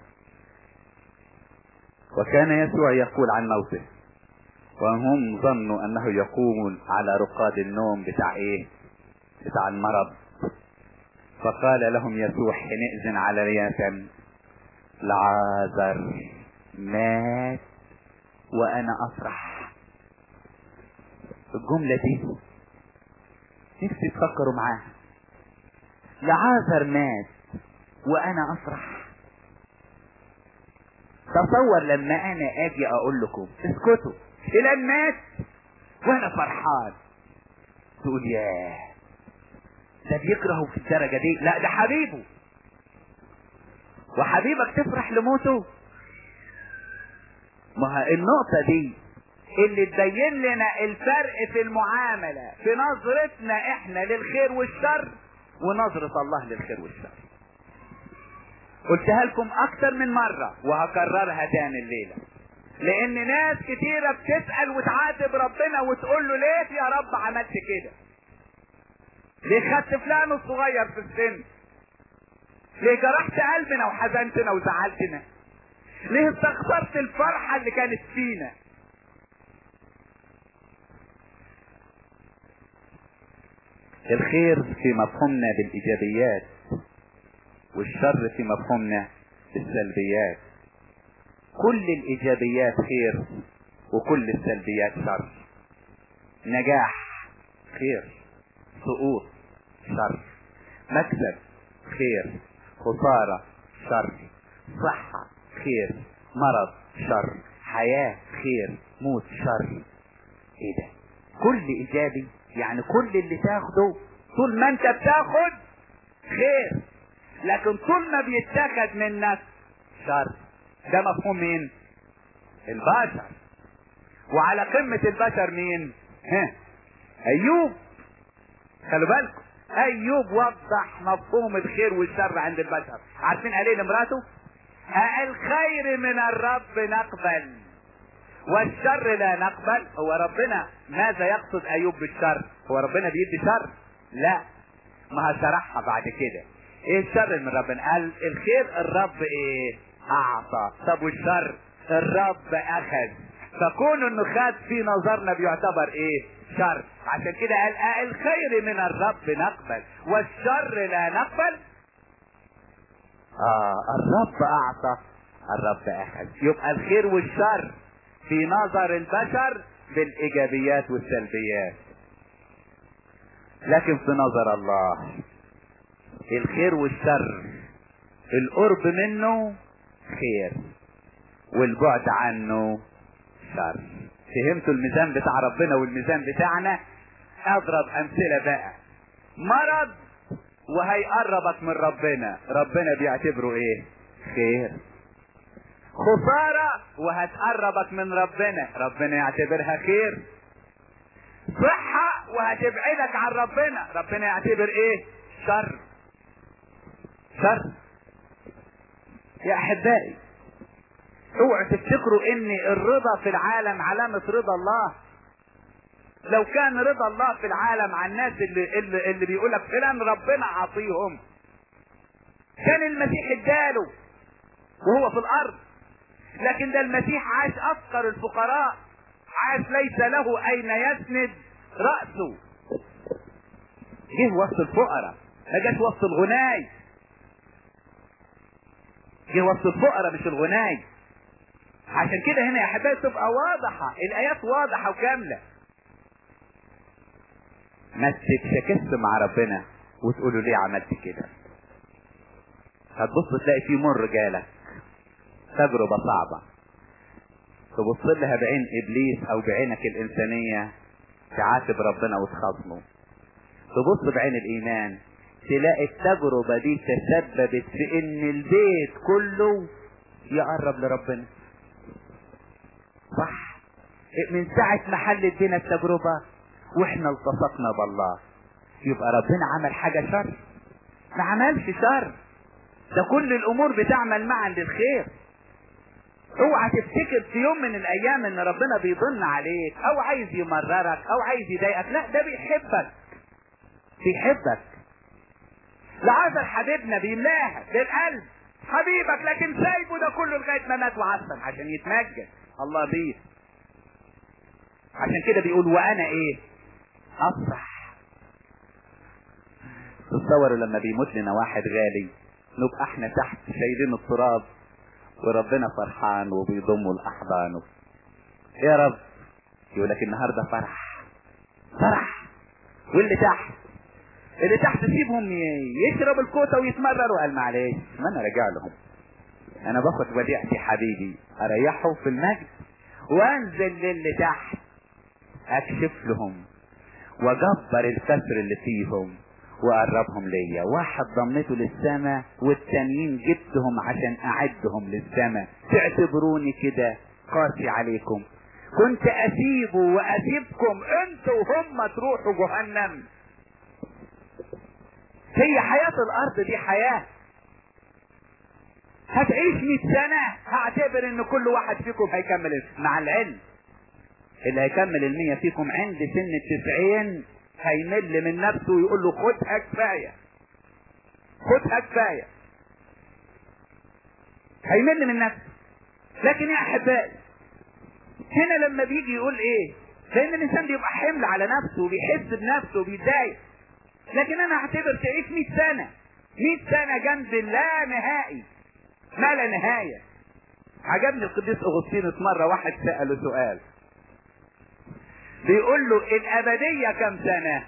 وكان يسوع يقول عن موته وهم ظنوا انه يقوم على رقاد النوم بتاع ايه بتاع المرض فقال لهم يسوع حينئذ على اليتم لعازر مات وانا افرح الجملة دي نفسي تفكروا معاها لعازر مات وانا افرح تصور لما انا اجي اقول لكم اسكتوا فلان مات وانا فرحان تقول ياه ده بيكرهه في الدرجة دي لا ده حبيبه وحبيبك تفرح لموته ما النقطة دي اللي تبين لنا الفرق في المعاملة في نظرتنا احنا للخير والشر ونظرة الله للخير والشر قلتها لكم اكتر من مرة وهكررها تاني الليلة لان ناس كتيرة بتسأل وتعاتب ربنا وتقول له ليه يا رب عملت كده ليه خدت فلان الصغير في السن ليه جرحت قلبنا وحزنتنا وزعلتنا ليه استخسرت الفرحة اللي كانت فينا الخير في مفهومنا بالايجابيات والشر في مفهومنا بالسلبيات كل الايجابيات خير وكل السلبيات شر نجاح خير سقوط شر مكسب خير خسارة شر صحة خير مرض شر حياة خير موت شر ايه ده كل ايجابي يعني كل اللي تاخده طول ما انت بتاخد خير لكن طول ما بيتاخد منك شر ده مفهوم مين البشر وعلى قمة البشر مين ها ايوب خلوا بالكم ايوب وضح مفهوم الخير والشر عند البشر عارفين قال ايه لمراته الخير من الرب نقبل والشر لا نقبل هو ربنا ماذا يقصد ايوب بالشر هو ربنا بيدي شر لا ما شرحها بعد كده ايه الشر من ربنا قال الخير الرب ايه اعطى طب والشر الرب اخذ فكون انه خد في نظرنا بيعتبر ايه شر عشان كده قال آه الخير من الرب نقبل والشر لا نقبل اه الرب اعطى الرب اخذ يبقى الخير والشر في نظر البشر بالايجابيات والسلبيات لكن في نظر الله الخير والشر القرب منه خير والبعد عنه شر فهمتوا الميزان بتاع ربنا والميزان بتاعنا اضرب امثله بقى مرض وهيقربك من ربنا ربنا بيعتبره ايه خير خسارة وهتقربك من ربنا ربنا يعتبرها خير صحة وهتبعدك عن ربنا ربنا يعتبر ايه شر شر يا احبائي اوعوا تفتكروا ان الرضا في العالم علامة رضا الله لو كان رضا الله في العالم عن الناس اللي, اللي, اللي بيقولك فلان ربنا عطيهم كان المسيح اداله وهو في الارض لكن ده المسيح عاش افقر الفقراء عاش ليس له اين يسند رأسه جه وسط الفقراء ما جاش وسط الغناي جه وسط الفقراء مش الغناي عشان كده هنا يا حبايبي تبقى واضحة الآيات واضحة وكاملة ما تتشكس مع ربنا وتقولوا ليه عملت كده هتبص تلاقي في مر جالك تجربة صعبة تبص لها بعين ابليس او بعينك الانسانية تعاتب ربنا وتخاصمه تبص بعين الايمان تلاقي التجربة دي تسببت في ان البيت كله يقرب لربنا صح من ساعة ما حلت بينا التجربة واحنا التصقنا بالله يبقى ربنا عمل حاجة شر ما عملش شر ده كل الامور بتعمل معا للخير اوعى تفتكر في يوم من الايام ان ربنا بيضن عليك او عايز يمررك او عايز يضايقك لا ده بيحبك بيحبك لعازر حبيبنا بيملاها بالقلب حبيبك لكن سايبه ده كله لغايه ما مات وعصم عشان يتمجد الله بيه عشان كده بيقول وانا ايه افرح تصوروا لما بيموت لنا واحد غالي نبقى احنا تحت شايلين التراب وربنا فرحان وبيضمه لاحضانه يا رب يقول لك النهارده فرح فرح واللي تحت اللي تحت سيبهم يشرب الكوته ويتمرروا قال معلش ما انا راجع لهم انا باخد وديعتي حبيبي اريحه في المجد وانزل للي تحت اكشف لهم واجبر الكسر اللي فيهم وقربهم ليا واحد ضمته للسماء والتانيين جبتهم عشان اعدهم للسماء تعتبروني كده قاسي عليكم كنت اسيبه واسيبكم انتوا وهم تروحوا جهنم هي حياة الارض دي حياة هتعيش 100 سنة هعتبر ان كل واحد فيكم هيكمل مع العلم اللي هيكمل المية فيكم عند سن التسعين هيمل من نفسه ويقول له خدها كفاية خدها كفاية هيمل من نفسه لكن يا احبائي هنا لما بيجي يقول ايه لان الانسان بيبقى حمل على نفسه وبيحس بنفسه وبيتضايق لكن انا اعتبر تعيش 100 سنة 100 سنة جنب لا نهائي ما لا نهاية عجبني القديس اغسطينوس مرة واحد سأله سؤال بيقول له الابدية كم سنة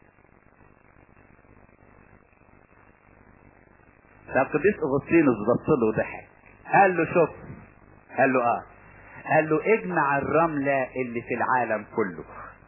فالقديس اغسطينوس بص له وضحك قال له شوف قال له اه قال له اجمع الرملة اللي في العالم كله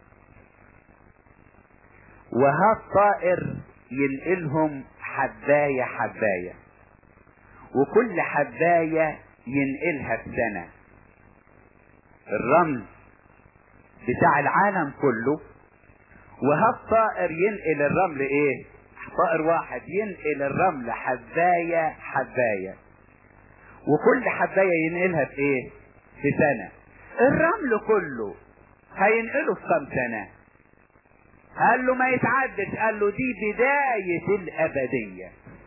وهات طائر ينقلهم حباية حباية وكل حباية ينقلها في سنة الرمل بتاع العالم كله وهات طائر ينقل الرمل ايه طائر واحد ينقل الرمل حباية حباية وكل حباية ينقلها في ايه في سنة الرمل كله هينقله في كم سنة قال له ما يتعدش قال له دي بداية الأبدية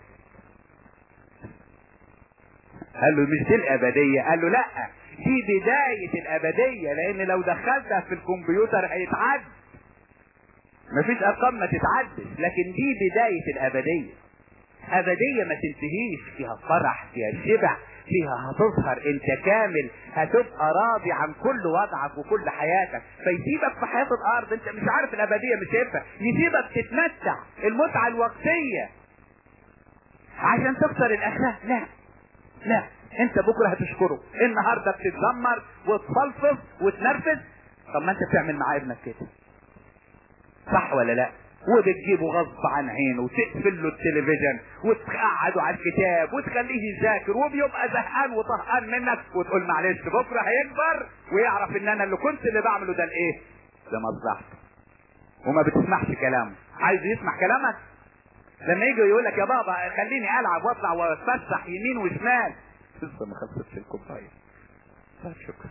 قال له مش دي الأبدية قال له لا دي بداية الأبدية لأن لو دخلتها في الكمبيوتر هيتعد مفيش أرقام ما تتعدش لكن دي بداية الأبدية أبدية ما تنتهيش فيها فرح فيها شبع فيها هتظهر انت كامل هتبقى راضي عن كل وضعك وكل حياتك فيسيبك في حياة الارض انت مش عارف الابدية مش شايفها يسيبك تتمتع المتعة الوقتية عشان تخسر الاخرة لا لا انت بكرة هتشكره النهاردة بتتذمر وتفلفظ وتنرفز طب ما انت بتعمل مع ابنك كده صح ولا لا وبتجيبه غصب عن عينه وتقفل له التلفزيون وتقعده على الكتاب وتخليه يذاكر وبيبقى زهقان وطهقان منك وتقول معلش بكره هيكبر ويعرف ان انا اللي كنت اللي بعمله ده الايه؟ ده مصلحته وما بتسمعش كلامه عايز يسمع كلامك لما يجي يقول لك يا بابا خليني العب واطلع واتفسح يمين وشمال لسه ما خلصتش الكوبايه طيب شكرا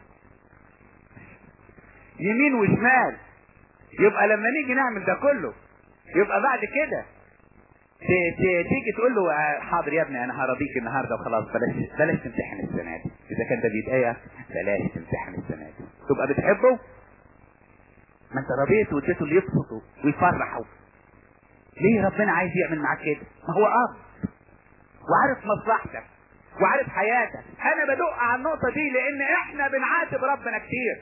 يمين وشمال يبقى لما نيجي نعمل ده كله يبقى بعد كده تيجي تقول له حاضر يا ابني انا هرضيك النهارده وخلاص بلاش بلاش تمتحن السنه دي اذا كان ده بيضايقك بلاش تمتحن السنه دي تبقى بتحبه ما انت رضيته واديته اللي يبسطه ويفرحه ليه ربنا عايز يعمل معاك كده ما هو اب وعارف مصلحتك وعارف حياتك انا بدق على النقطه دي لان احنا بنعاتب ربنا كتير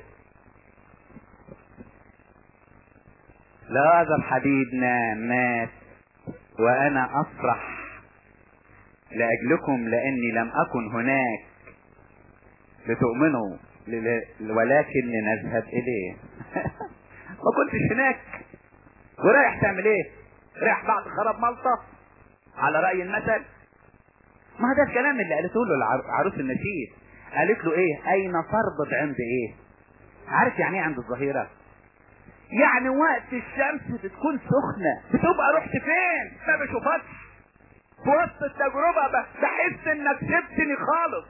لازم حبيبنا مات وانا افرح لاجلكم لاني لم اكن هناك لتؤمنوا ولكن لنذهب اليه ما كنتش هناك ورايح تعمل ايه رايح بعد خراب ملطة على رأي المثل ما هذا الكلام اللي قالته له عروس النشيد قالت له ايه اين تربط عند ايه عارف يعني ايه عند الظهيره يعني وقت الشمس بتكون سخنة بتبقى رحت فين ما بشوفكش في وسط التجربة بحس انك سبتني خالص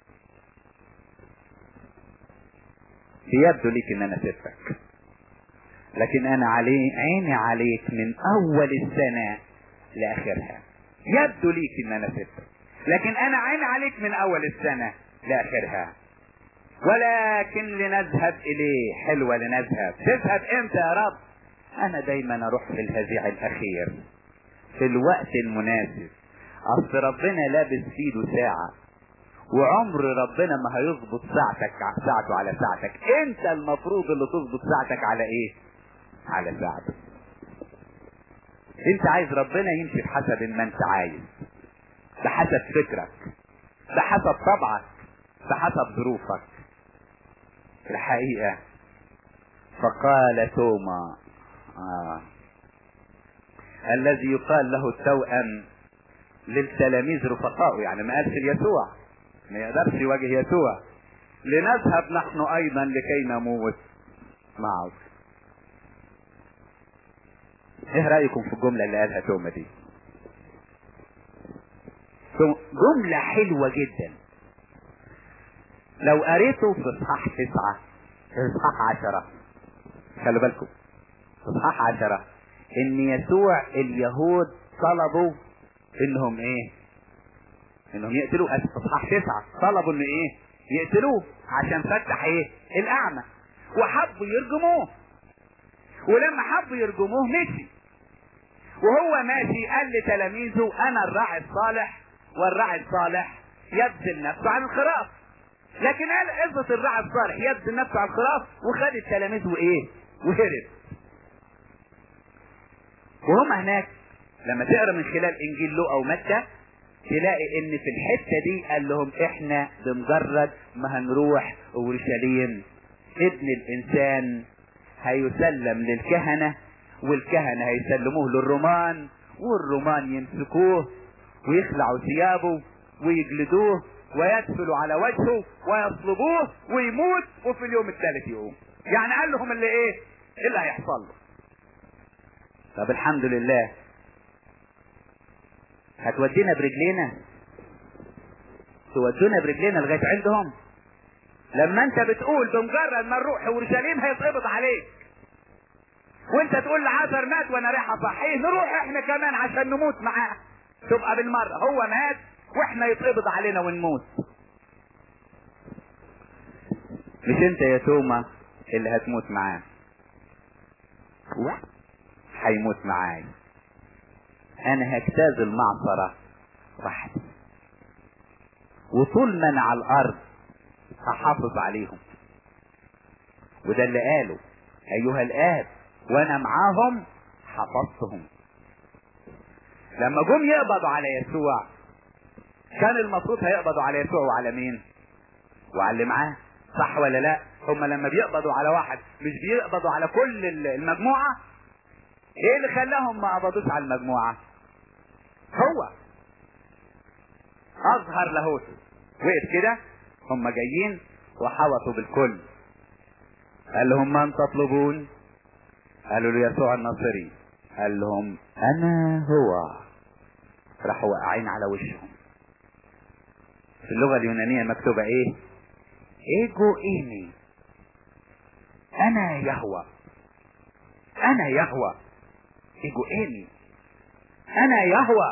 يبدو ليك ان انا سبتك لكن انا علي عيني عليك من اول السنة لاخرها يبدو ليك ان انا سبتك لكن انا عيني عليك من اول السنة لاخرها ولكن لنذهب اليه حلوة لنذهب تذهب امتى يا رب انا دايما اروح في الهزيع الاخير في الوقت المناسب اصل ربنا لابس في ايده ساعة وعمر ربنا ما هيظبط ساعتك ساعته على ساعتك انت المفروض اللي تظبط ساعتك على ايه على ساعتك انت عايز ربنا يمشي بحسب ما انت عايز بحسب فكرك بحسب طبعك بحسب ظروفك الحقيقة فقال توما آه. الذي يقال له التوأم للتلاميذ رفقائه يعني ما قالش ليسوع ما يقدرش يواجه يسوع لنذهب نحن ايضا لكي نموت معه ايه رايكم في الجمله اللي قالها توما دي جمله حلوه جدا لو قريته في اصحاح تسعة في اصحاح عشرة خلوا بالكم في اصحاح عشرة ان يسوع اليهود طلبوا انهم ايه انهم يقتلوه في اصحاح تسعة طلبوا ان ايه يقتلوه عشان فتح ايه الاعمى وحبوا يرجموه ولما حبوا يرجموه مشي وهو ماشي قال لتلاميذه انا الراعي الصالح والراعي الصالح يبذل نفسه عن الخراف لكن قال عزة الراعي الصالح يبذل نفسه عن الخراف وخد التلاميذ وايه وهرب وهم هناك لما تقرا من خلال انجيل لوقا ومتى تلاقي ان في الحته دي قال لهم احنا بمجرد ما هنروح اورشليم ابن الانسان هيسلم للكهنه والكهنه هيسلموه للرومان والرومان يمسكوه ويخلعوا ثيابه ويجلدوه ويدفلوا على وجهه ويصلبوه ويموت وفي اليوم الثالث يقوم يعني قال لهم اللي ايه اللي هيحصل له طب الحمد لله هتودينا برجلينا تودونا برجلينا لغايه عندهم لما انت بتقول بمجرد ما نروح اورشليم هيتقبض عليك وانت تقول لعازر مات وانا رايح اصحيه نروح احنا كمان عشان نموت معاه تبقى بالمره هو مات واحنا يتقبض علينا ونموت مش انت يا توما اللي هتموت معاه هيموت معايا انا هجتاز المعصرة وحدي وطول ما انا على الارض هحافظ عليهم وده اللي قاله ايها الاب وانا معاهم حفظتهم لما جم يقبضوا على يسوع كان المفروض هيقبضوا على يسوع وعلى مين وعلى اللي معاه صح ولا لا هم لما بيقبضوا على واحد مش بيقبضوا على كل المجموعة ايه اللي خلاهم ما قبضوش على المجموعة هو اظهر لاهوته وقف كده هم جايين وحوطوا بالكل قال لهم من تطلبون قالوا له يسوع الناصري قال لهم انا هو راحوا واقعين على وشهم في اللغة اليونانية مكتوبة ايه ايجو ايمي انا يهوى انا يهوى ايجو ايمي انا يهوى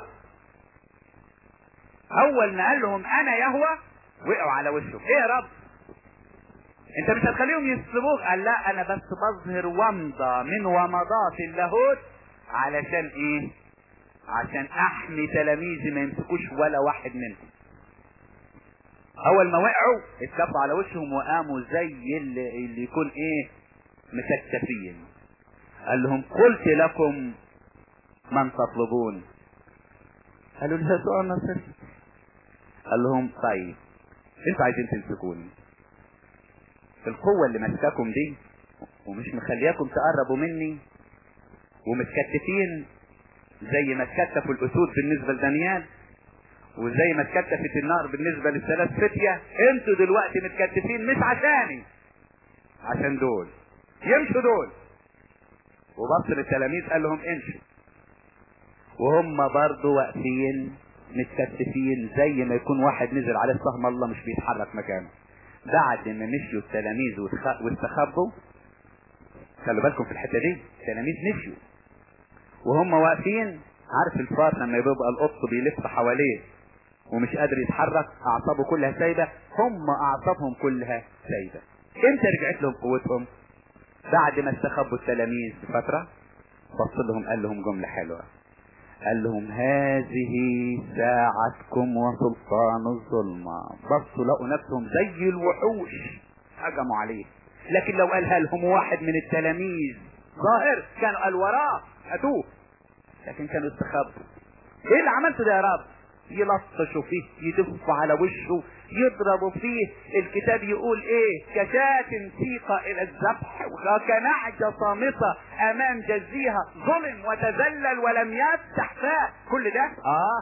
اول ما قال لهم انا يهوى وقعوا على وشه ايه يا رب انت مش هتخليهم يسلبوك قال لا انا بس بظهر ومضة من ومضات اللاهوت علشان ايه عشان احمي تلاميذي ما يمسكوش ولا واحد منهم اول ما وقعوا اتكفوا على وشهم وقاموا زي اللي, اللي يكون ايه مكتفين قال لهم قلت لكم من تطلبون قالوا له يسوع النصر قال لهم طيب انتوا عايزين تمسكوني القوة اللي ماسكاكم دي ومش مخلياكم تقربوا مني ومتكتفين زي ما اتكتفوا الاسود بالنسبة لدانيال وزي ما اتكتفت النار بالنسبة للثلاث فتية انتوا دلوقتي متكتفين مش عشاني عشان دول يمشوا دول وبص للتلاميذ قال لهم امشوا وهم برضو واقفين متكتفين زي ما يكون واحد نزل عليه سهم الله مش بيتحرك مكانه بعد ما مشيوا التلاميذ واستخبوا خلوا بالكم في الحته دي التلاميذ مشيوا وهم واقفين عارف الفار لما يبقى القط بيلف حواليه ومش قادر يتحرك اعصابه كلها سايبه هم اعصابهم كلها سايبه امتى رجعت لهم قوتهم بعد ما استخبوا التلاميذ بفتره بص لهم قال لهم جمله حلوه قال لهم هذه ساعتكم وسلطان الظلمة بصوا لقوا نفسهم زي الوحوش هجموا عليه لكن لو قالها لهم واحد من التلاميذ ظاهر كانوا قال وراه هاتوه لكن كانوا استخبوا ايه اللي عملته ده يا رب يلطشوا فيه يدفوا على وشه يضربوا فيه الكتاب يقول ايه كشاة سيقة الى الذبح وكنعجة صامتة امام جزيها ظلم وتذلل ولم يفتح فاه كل ده اه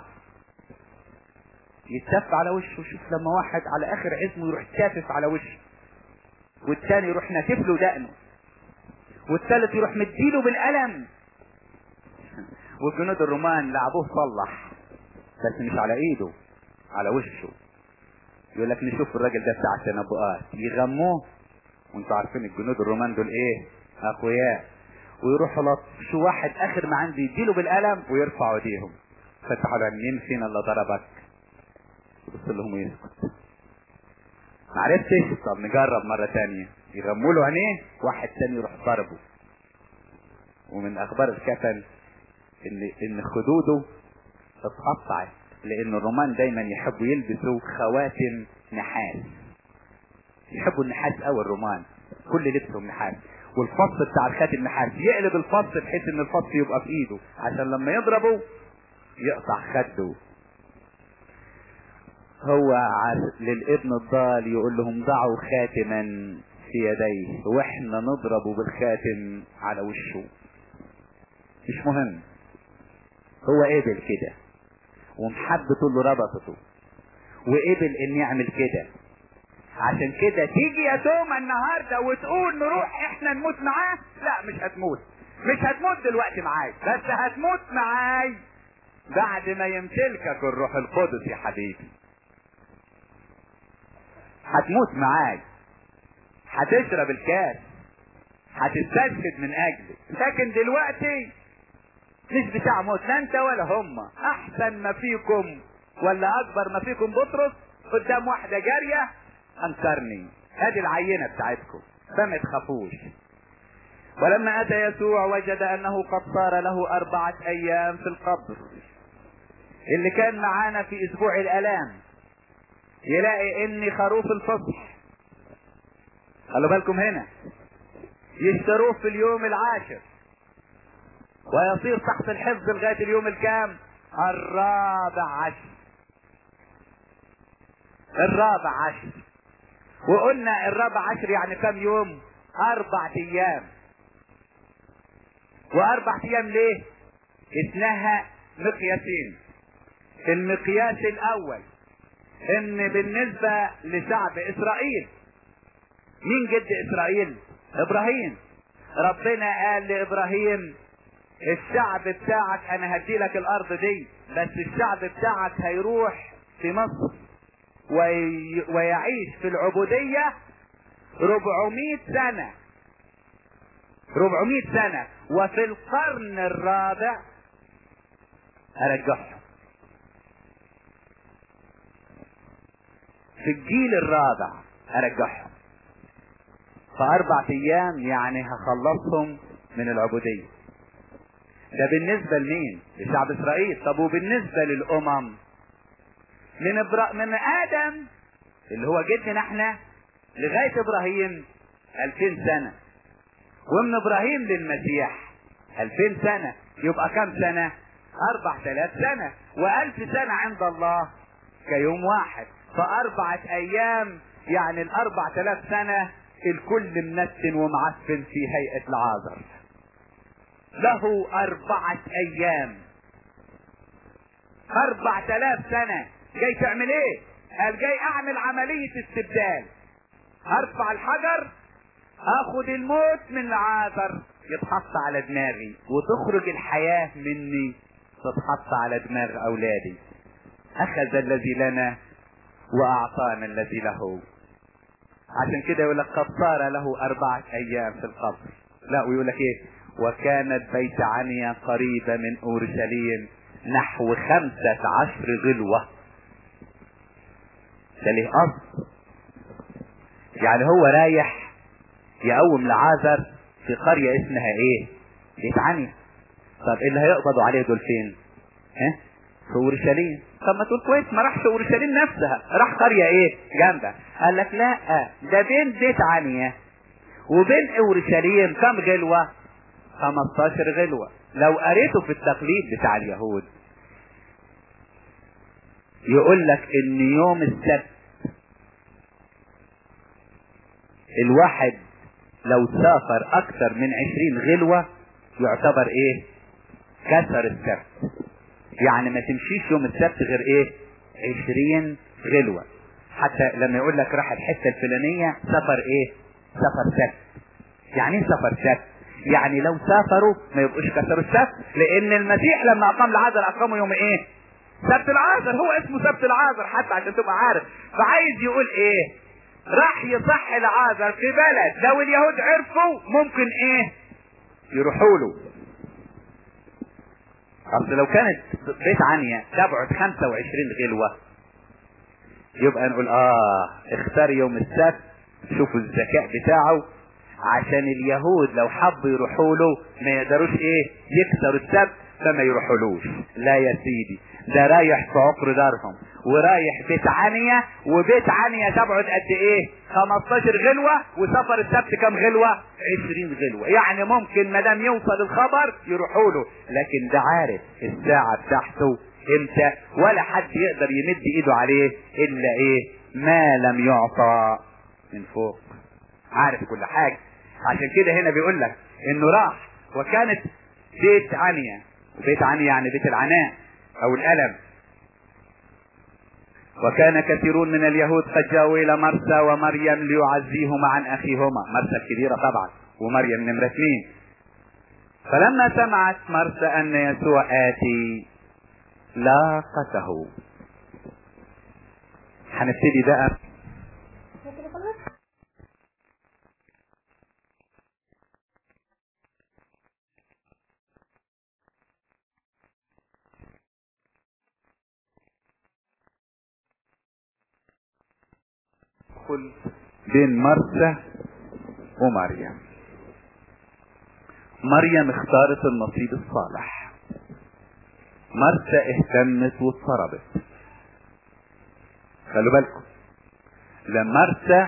يتف على وشه شوف لما واحد على اخر عزمه يروح كافف على وشه والتاني يروح ناتف له دقنه والثالث يروح مديله بالقلم والجنود الرومان لعبوه صلح بس مش على ايده على وشه يقول لك نشوف الراجل ده بتاع التنبؤات يغموه وانتوا عارفين الجنود الرومان دول ايه اقوياء ويروحوا لطشوا واحد اخر ما عنده يديله بالقلم ويرفعوا ايديهم فتحوا له مين فينا اللي ضربك يبص لهم ويسكت معرفتش طب نجرب مرة تانية يغموا له عينيه واحد تاني يروح ضربه ومن اخبار الكفن ان ان خدوده اتقطعت لان الرومان دايما يحبوا يلبسوا خواتم نحاس يحبوا النحاس قوي الرومان كل لبسهم نحاس والفص بتاع الخاتم نحاس يقلب الفص بحيث ان الفص يبقى في ايده عشان لما يضربه يقطع خده هو عارف للابن الضال يقول لهم ضعوا خاتما في يديه واحنا نضربه بالخاتم على وشه مش مهم هو قبل كده ومحبته اللي ربطته وقبل ان يعمل كده عشان كده تيجي يا توما النهارده وتقول نروح احنا نموت معاه لا مش هتموت مش هتموت دلوقتي معاي بس هتموت معاي بعد ما يمتلكك الروح القدس يا حبيبي هتموت معاي هتشرب الكاس هتستشهد من اجلي لكن دلوقتي مش بتاع موت لا انت ولا هم احسن ما فيكم ولا اكبر ما فيكم بطرس قدام واحدة جارية انكرني ادي العينة بتاعتكم فما تخافوش ولما اتى يسوع وجد انه قد صار له اربعة ايام في القبر اللي كان معانا في اسبوع الالام يلاقي ان خروف الفصح خلوا بالكم هنا يشتروه في اليوم العاشر ويصير تحت الحفظ لغاية اليوم الكام الرابع عشر الرابع عشر وقلنا الرابع عشر يعني كم يوم اربع ايام واربع ايام ليه اسمها مقياسين المقياس الاول ان بالنسبة لشعب اسرائيل مين جد اسرائيل ابراهيم ربنا قال لابراهيم الشعب بتاعك انا هدي لك الارض دي بس الشعب بتاعك هيروح في مصر وي... ويعيش في العبودية 400 سنة 400 سنة وفي القرن الرابع ارجعهم في الجيل الرابع ارجعهم فاربع ايام يعني هخلصهم من العبودية ده بالنسبة لمين لشعب اسرائيل طب وبالنسبة للامم من إبرا... من ادم اللي هو جدنا احنا لغاية ابراهيم الفين سنة ومن ابراهيم للمسيح الفين سنة يبقى كم سنة اربع تلاف سنة والف سنة عند الله كيوم واحد فاربعة ايام يعني الاربع تلاف سنة الكل منتن ومعفن في هيئة العازر له اربعة ايام اربع تلاف سنة جاي تعمل ايه قال جاي اعمل عملية استبدال ارفع الحجر اخد الموت من العازر يتحط على دماغي وتخرج الحياة مني تتحط على دماغ اولادي اخذ الذي لنا واعطانا الذي له عشان كده يقول لك قد صار له اربعة ايام في القبر لا ويقول لك ايه وكانت بيت عنيا قريبة من اورشليم نحو خمسة عشر غلوة ده ليه قصد يعني هو رايح يقوم لعازر في قرية اسمها ايه بيت عنيا طب اللي هيقبضوا عليه دول فين ها في اورشليم طب ما تقول كويس ما راحش اورشليم نفسها راح قريه ايه جنبها قال لك لا ده بين بيت عنيا وبين اورشليم كم غلوه 15 غلوه لو قريته في التقليد بتاع اليهود يقول لك ان يوم السبت الواحد لو سافر اكثر من عشرين غلوة يعتبر ايه كسر السبت يعني ما تمشيش يوم السبت غير ايه عشرين غلوة حتى لما يقول لك راح الحتة الفلانية سفر ايه سفر سبت يعني ايه سفر سبت يعني لو سافروا ما يبقوش كسروا السبت لان المسيح لما اقام العذر اقامه يوم ايه سبت العازر هو اسمه سبت العازر حتى عشان تبقى عارف فعايز يقول ايه راح يصح العازر في بلد لو اليهود عرفوا ممكن ايه يروحوا له اصل لو كانت بيت عنيا تبعد 25 غلوة يبقى نقول اه اختار يوم السبت شوفوا الذكاء بتاعه عشان اليهود لو حبوا يروحوا له ما يقدروش ايه يكسروا السبت فما يروحولوش لا يا سيدي ده رايح في عقر دارهم ورايح بيت عنيا وبيت عنيا تبعد قد ايه 15 غلوة وسفر السبت كم غلوة 20 غلوة يعني ممكن ما دام يوصل الخبر يروحوا له لكن ده عارف الساعة بتاعته امتى ولا حد يقدر يمد ايده عليه الا ايه ما لم يعطى من فوق عارف كل حاجة عشان كده هنا بيقول لك انه راح وكانت بيت عنيا وبيت عني يعني بيت العناء او الالم وكان كثيرون من اليهود قد جاءوا الى مرسى ومريم ليعزيهما عن اخيهما مرسى الكبيرة طبعا ومريم نمرة اثنين فلما سمعت مرسى ان يسوع اتي لاقته هنبتدي بقى تدخل بين مرسى ومريم مريم اختارت النصيب الصالح مرسى اهتمت واضطربت خلوا بالكم لما مرسى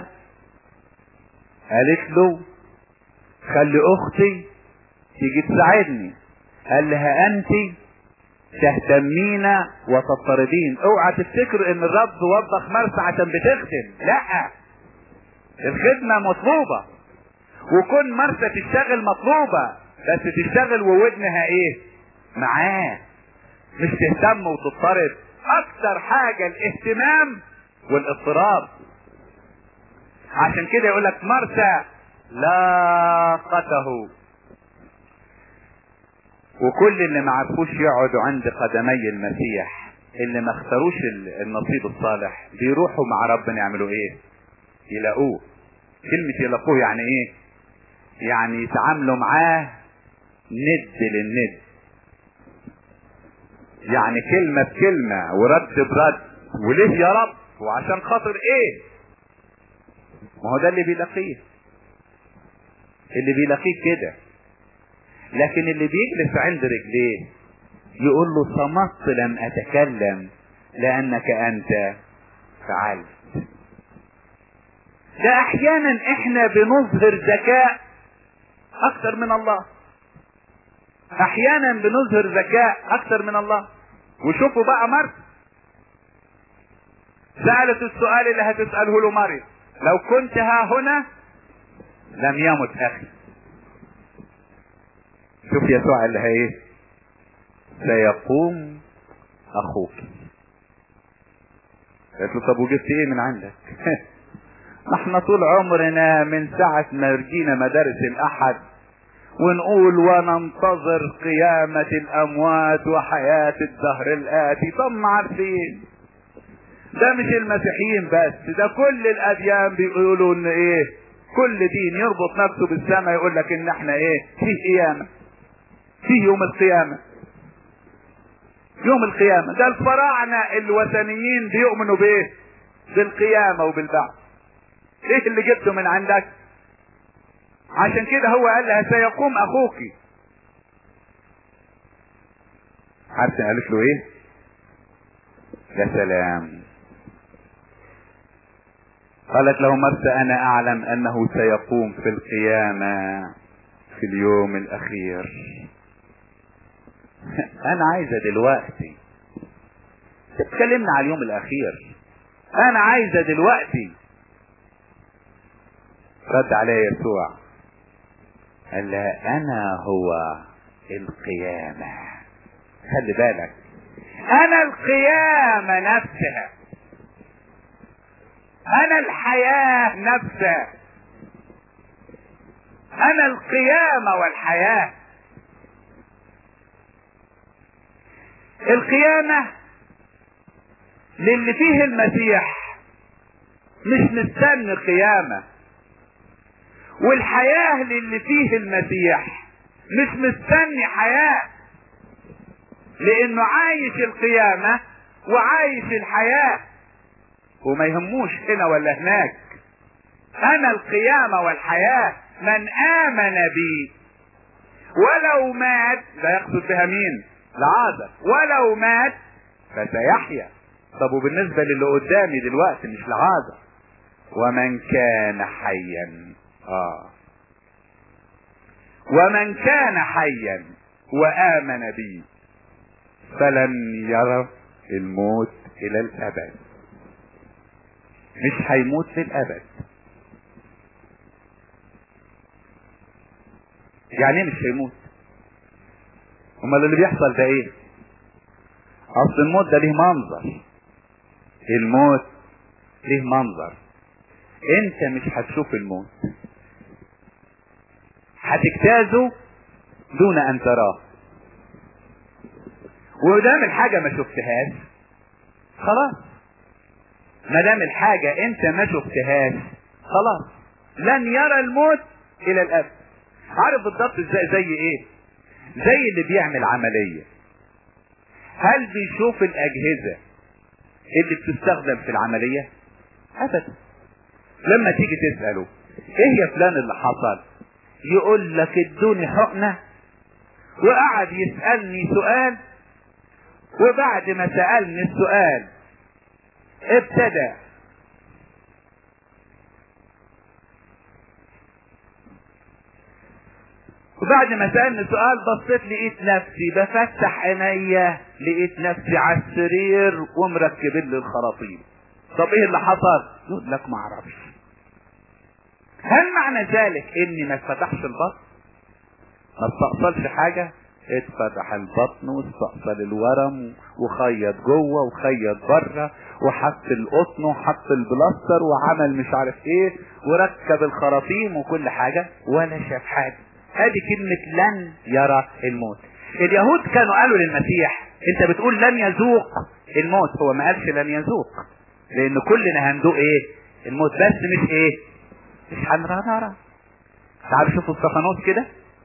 قالت له خلي اختي تيجي تساعدني قال لها انت تهتمين وتضطردين اوعى تفتكروا ان الرب وبخ مرسى عشان بتخدم لا الخدمة مطلوبة وكون مرسى تشتغل مطلوبة بس تشتغل وودنها ايه معاه مش تهتم وتضطرب اكتر حاجة الاهتمام والاضطراب عشان كده يقول لك مرسى لاقته وكل اللي ما عرفوش يقعدوا عند قدمي المسيح اللي ما اختاروش النصيب الصالح بيروحوا مع ربنا يعملوا ايه يلاقوه كلمة يلاقوه يعني ايه يعني يتعاملوا معاه ند للند يعني كلمة بكلمة ورد برد وليه يا رب وعشان خاطر ايه ما هو ده اللي بيلاقيه اللي بيلاقيه كده لكن اللي بيجلس عند رجليه يقول له صمت لم اتكلم لانك انت فعلت ده احيانا احنا بنظهر ذكاء اكثر من الله احيانا بنظهر ذكاء اكثر من الله وشوفوا بقى مرت سألت السؤال اللي هتسأله له مريم لو كنت ها هنا لم يمت اخي شوف يسوع اللي هي ايه سيقوم اخوك قالت له طب وجبت ايه من عندك ما احنا طول عمرنا من ساعة ما رجينا مدارس الاحد ونقول وننتظر قيامة الاموات وحياة الدهر الاتي طب ما عارفين ده مش المسيحيين بس ده كل الاديان بيقولوا ان ايه كل دين يربط نفسه بالسماء يقول لك ان احنا ايه فيه قيامة فيه يوم القيامة يوم القيامة ده الفراعنة الوثنيين بيؤمنوا بايه بالقيامة وبالبعث ايه اللي جبته من عندك عشان كده هو قال لها سيقوم اخوك عارف قالت له ايه يا سلام قالت له مرسى انا اعلم انه سيقوم في القيامة في اليوم الاخير انا عايزة دلوقتي تتكلمنا على اليوم الاخير انا عايزة دلوقتي رد عليه يسوع قال لها انا هو القيامة خلي بالك انا القيامة نفسها انا الحياة نفسها انا القيامة والحياة القيامة للي فيه المسيح مش مستني قيامة والحياة للي فيه المسيح مش مستني حياة لانه عايش القيامة وعايش الحياة وما يهموش هنا ولا هناك انا القيامة والحياة من امن بي ولو مات ده يقصد بها مين لعازر ولو مات فسيحيا طب وبالنسبة للي قدامي دلوقتي مش لعازر ومن كان حيا اه ومن كان حيا وامن بي فلن يرى الموت الى الابد مش هيموت للابد يعني ايه مش هيموت امال اللي بيحصل ده ايه اصل الموت ده ليه منظر الموت ليه منظر انت مش هتشوف الموت هتجتازه دون ان تراه ودام الحاجة ما شفتهاش خلاص ما دام الحاجة انت ما شفتهاش خلاص لن يرى الموت الى الابد عارف بالضبط ازاي زي ايه زي اللي بيعمل عملية هل بيشوف الاجهزة اللي بتستخدم في العملية ابدا لما تيجي تسأله ايه يا فلان اللي حصل يقول لك ادوني حقنة وقعد يسألني سؤال وبعد ما سألني السؤال ابتدى وبعد ما سألني سؤال بصيت لقيت نفسي بفتح عينيا لقيت نفسي على السرير ومركبين لي الخراطيم طب ايه اللي حصل يقول لك ما اعرفش هل معنى ذلك اني ما اتفتحش البطن ما استأصلش حاجة اتفتح البطن واستأصل الورم وخيط جوه وخيط بره وحط القطن وحط البلاستر وعمل مش عارف ايه وركب الخراطيم وكل حاجة ولا شاف حاجة ادي كلمة لن يرى الموت اليهود كانوا قالوا للمسيح انت بتقول لن يذوق الموت هو ما قالش لن يذوق لان كلنا هندوق ايه الموت بس مش ايه مش هنرى نرى تعالوا شوفوا الصفانوس كده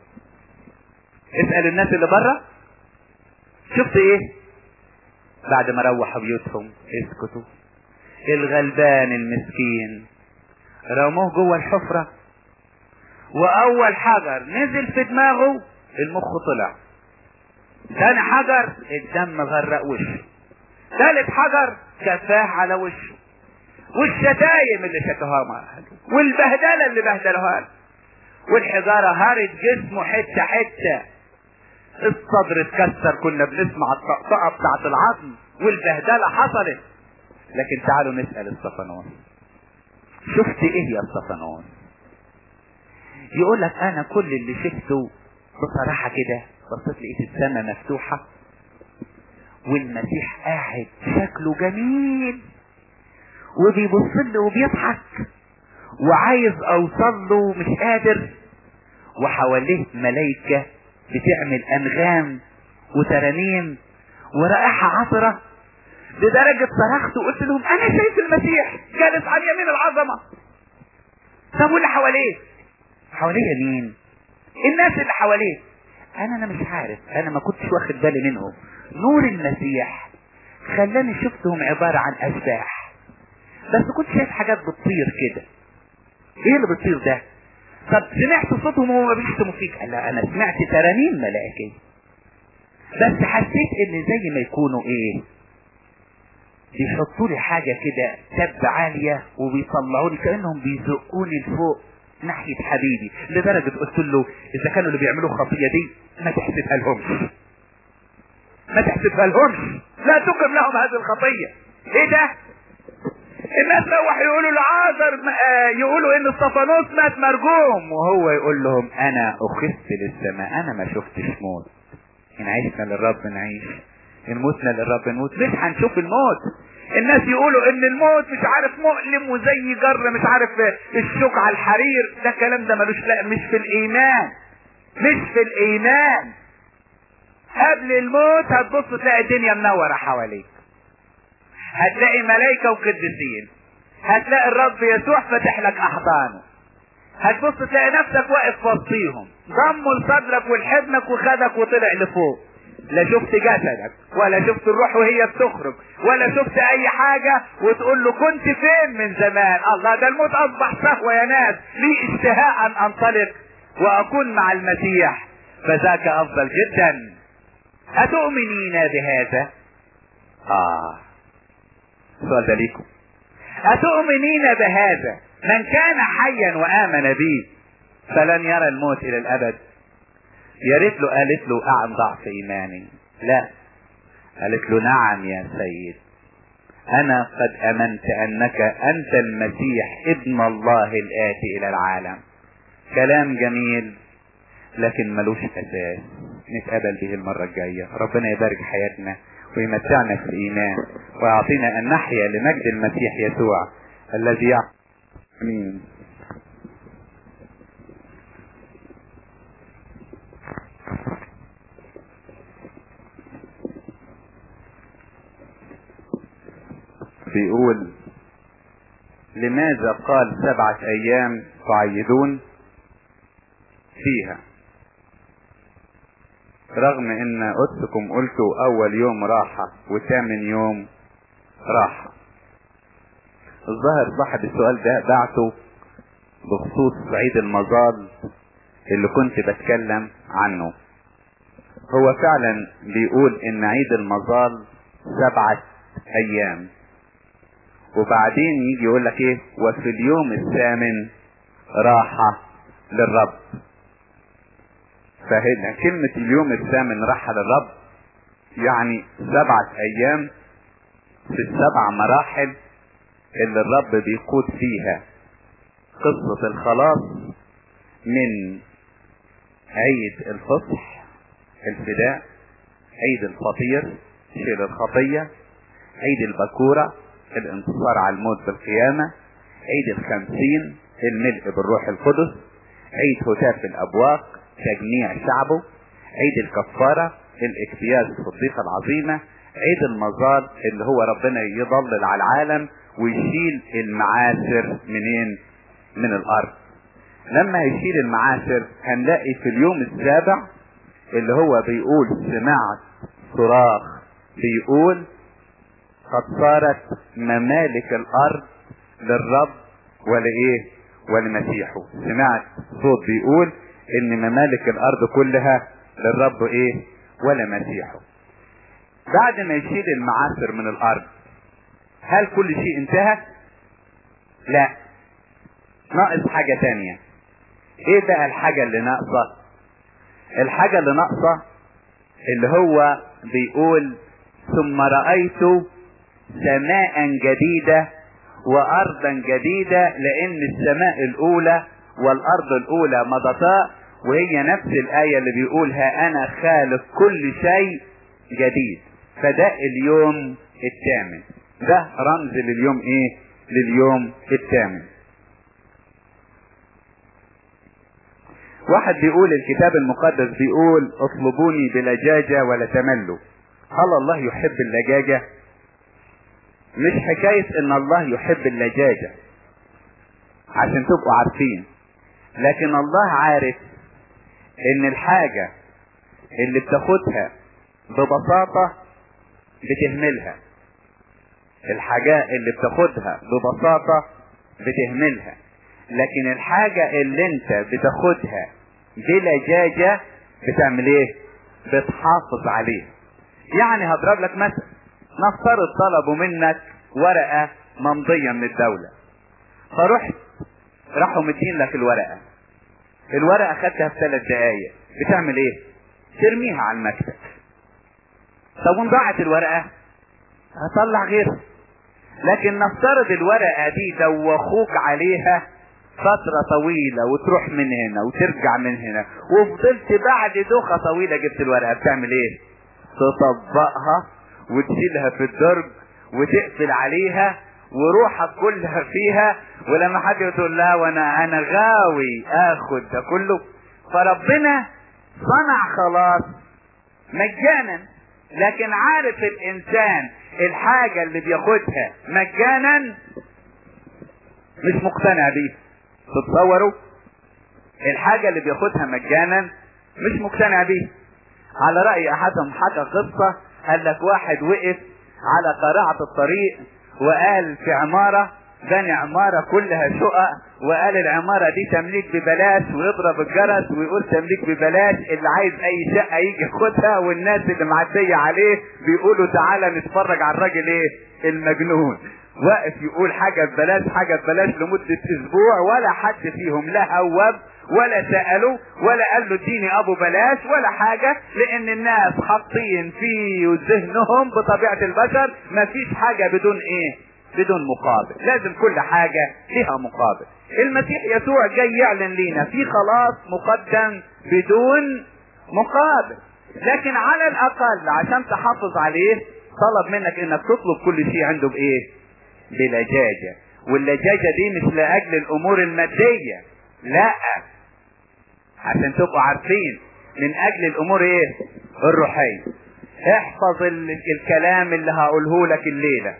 اسأل الناس اللي بره شفت ايه بعد ما روحوا بيوتهم اسكتوا الغلبان المسكين رموه جوه الحفرة واول حجر نزل في دماغه المخ طلع ثاني حجر الدم غرق وشه ثالث حجر كفاه على وشه والشتايم اللي شتوها معاه والبهدله اللي بهدلوها له والحجاره هارت جسمه حته حته الصدر اتكسر كنا بنسمع الطقطقه بتاعت العظم والبهدله حصلت لكن تعالوا نسال الصفنون شفت ايه يا الصفنون يقول لك انا كل اللي شفته بصراحه كده بصيت لقيت السماء مفتوحه والمسيح قاعد شكله جميل وبيبص لي وبيضحك وعايز اوصل له مش قادر وحواليه ملايكة بتعمل انغام وترانيم ورائحة عطرة لدرجة صرخت وقلت لهم انا شايف المسيح جالس عن يمين العظمة طب واللي حواليه حواليه مين الناس اللي حواليه انا انا مش عارف انا ما كنتش واخد بالي منهم نور المسيح خلاني شفتهم عبارة عن اشباح بس كنت شايف حاجات بتطير كده ايه اللي بتطير ده طب سمعت صوتهم وهم بيشتموا فيك قال لا انا سمعت ترانيم ملائكية بس حسيت ان زي ما يكونوا ايه بيحطوا لي حاجة كده تب عالية وبيطلعوني كأنهم بيزقوني لفوق ناحية حبيبي لدرجة قلت له اذا كانوا اللي بيعملوا الخطية دي ما تحسبها لهمش ما تحسبها لهمش لا تكرم لهم هذه الخطية ايه ده الناس روح يقولوا لعازر يقولوا ان الصفانوس مات مرجوم وهو يقول لهم انا اخذت للسماء انا ما شفتش موت ان عشنا للرب نعيش ان متنا للرب نموت مش هنشوف الموت الناس يقولوا ان الموت مش عارف مؤلم وزي جر مش عارف الشوك على الحرير ده كلام ده ملوش لا مش في الايمان مش في الايمان قبل الموت هتبص تلاقي الدنيا منورة حواليك هتلاقي ملائكة وقديسين هتلاقي الرب يسوع فاتح لك احضانه هتبص تلاقي نفسك واقف وسطيهم ضموا لصدرك ولحضنك وخدك وطلع لفوق لا شفت جسدك ولا شفت الروح وهي بتخرج ولا شفت اي حاجة وتقول له كنت فين من زمان الله ده الموت اصبح سهوة يا ناس لي اشتهاء ان انطلق واكون مع المسيح فذاك افضل جدا اتؤمنين بهذا اه السؤال ده ليكم اتؤمنين بهذا من كان حيا وامن بي فلن يرى الموت الى الابد يا ريت له قالت له اعن ضعف ايماني لا قالت له نعم يا سيد انا قد امنت انك انت المسيح ابن الله الاتي الى العالم كلام جميل لكن ملوش اساس نتقابل به المرة الجاية ربنا يبارك حياتنا ويمتعنا في الايمان ويعطينا ان نحيا لمجد المسيح يسوع الذي يعطي امين بيقول لماذا قال سبعة ايام تعيدون فيها رغم ان قدسكم قلتوا اول يوم راحة وثامن يوم راحة الظاهر صاحب السؤال ده بعته بخصوص عيد المظال اللي كنت بتكلم عنه هو فعلا بيقول ان عيد المظال سبعة ايام وبعدين يجي يقول لك ايه وفي اليوم الثامن راحة للرب فهنا كلمة اليوم الثامن راحة للرب يعني سبعة ايام في السبع مراحل اللي الرب بيقود فيها قصة الخلاص من عيد الفصح الفداء عيد الفطير شيل الخطية عيد البكورة الانتصار على الموت بالقيامة عيد الخمسين الملء بالروح القدس عيد هتاف الابواق تجميع شعبه عيد الكفارة الاكتياز في الضيقة العظيمة عيد المظال اللي هو ربنا يضلل على العالم ويشيل المعاصر منين من الارض لما يشيل المعاصر هنلاقي في اليوم السابع اللي هو بيقول سمعت صراخ بيقول قد صارت ممالك الارض للرب ولايه ولمسيحه سمعت صوت بيقول ان ممالك الارض كلها للرب ايه ولمسيحه بعد ما يشيل المعاصر من الارض هل كل شيء انتهى لا ناقص حاجة تانية ايه بقى الحاجة اللي ناقصة الحاجة اللي ناقصة اللي هو بيقول ثم رأيت سماء جديدة وارضا جديدة لان السماء الاولى والارض الاولى مضتا وهي نفس الاية اللي بيقولها انا خالق كل شيء جديد فده اليوم الثامن ده رمز لليوم ايه لليوم الثامن واحد بيقول الكتاب المقدس بيقول اطلبوني بلجاجة ولا تملوا هل الله يحب اللجاجة مش حكاية ان الله يحب اللجاجة عشان تبقوا عارفين لكن الله عارف ان الحاجة اللي بتاخدها ببساطة بتهملها الحاجة اللي بتاخدها ببساطة بتهملها لكن الحاجة اللي انت بتاخدها بلجاجة بتعمل ايه بتحافظ عليها يعني هضرب لك مثل نفترض طلبوا منك ورقة ممضية من الدولة فرحت راحوا مدين لك الورقة الورقة خدتها في ثلاث دقايق بتعمل ايه ترميها على المكتب طب وان ضاعت الورقة هطلع غيرها لكن نفترض الورقة دي دوخوك عليها فترة طويلة وتروح من هنا وترجع من هنا وفضلت بعد دوخة طويلة جبت الورقة بتعمل ايه تطبقها وتشيلها في الدرج وتقفل عليها وروحك كلها فيها ولما حد يقول لا وانا انا غاوي اخد ده كله فربنا صنع خلاص مجانا لكن عارف الانسان الحاجة اللي بياخدها مجانا مش مقتنع بيها تتصوروا الحاجة اللي بياخدها مجانا مش مقتنع بيها على رأي احدهم حكى قصة قال لك واحد وقف على قارعة الطريق وقال في عمارة بني عمارة كلها شقق وقال العمارة دي تمليك ببلاش ويضرب الجرس ويقول تمليك ببلاش اللي عايز اي شقة يجي ياخدها والناس اللي معدية عليه بيقولوا تعالى نتفرج على الراجل ايه المجنون واقف يقول حاجة ببلاش حاجة ببلاش لمدة اسبوع ولا حد فيهم لا هوب ولا سأله ولا قال له اديني ابو بلاش ولا حاجة لان الناس حاطين في ذهنهم بطبيعة البشر مفيش حاجة بدون ايه بدون مقابل لازم كل حاجة لها مقابل المسيح يسوع جاي يعلن لينا في خلاص مقدم بدون مقابل لكن على الاقل عشان تحافظ عليه طلب منك انك تطلب كل شيء عنده بايه بلجاجة واللجاجة دي مش لاجل الامور المادية لا عشان تبقوا عارفين من اجل الامور ايه الروحية احفظ ال- الكلام اللي هقوله لك الليلة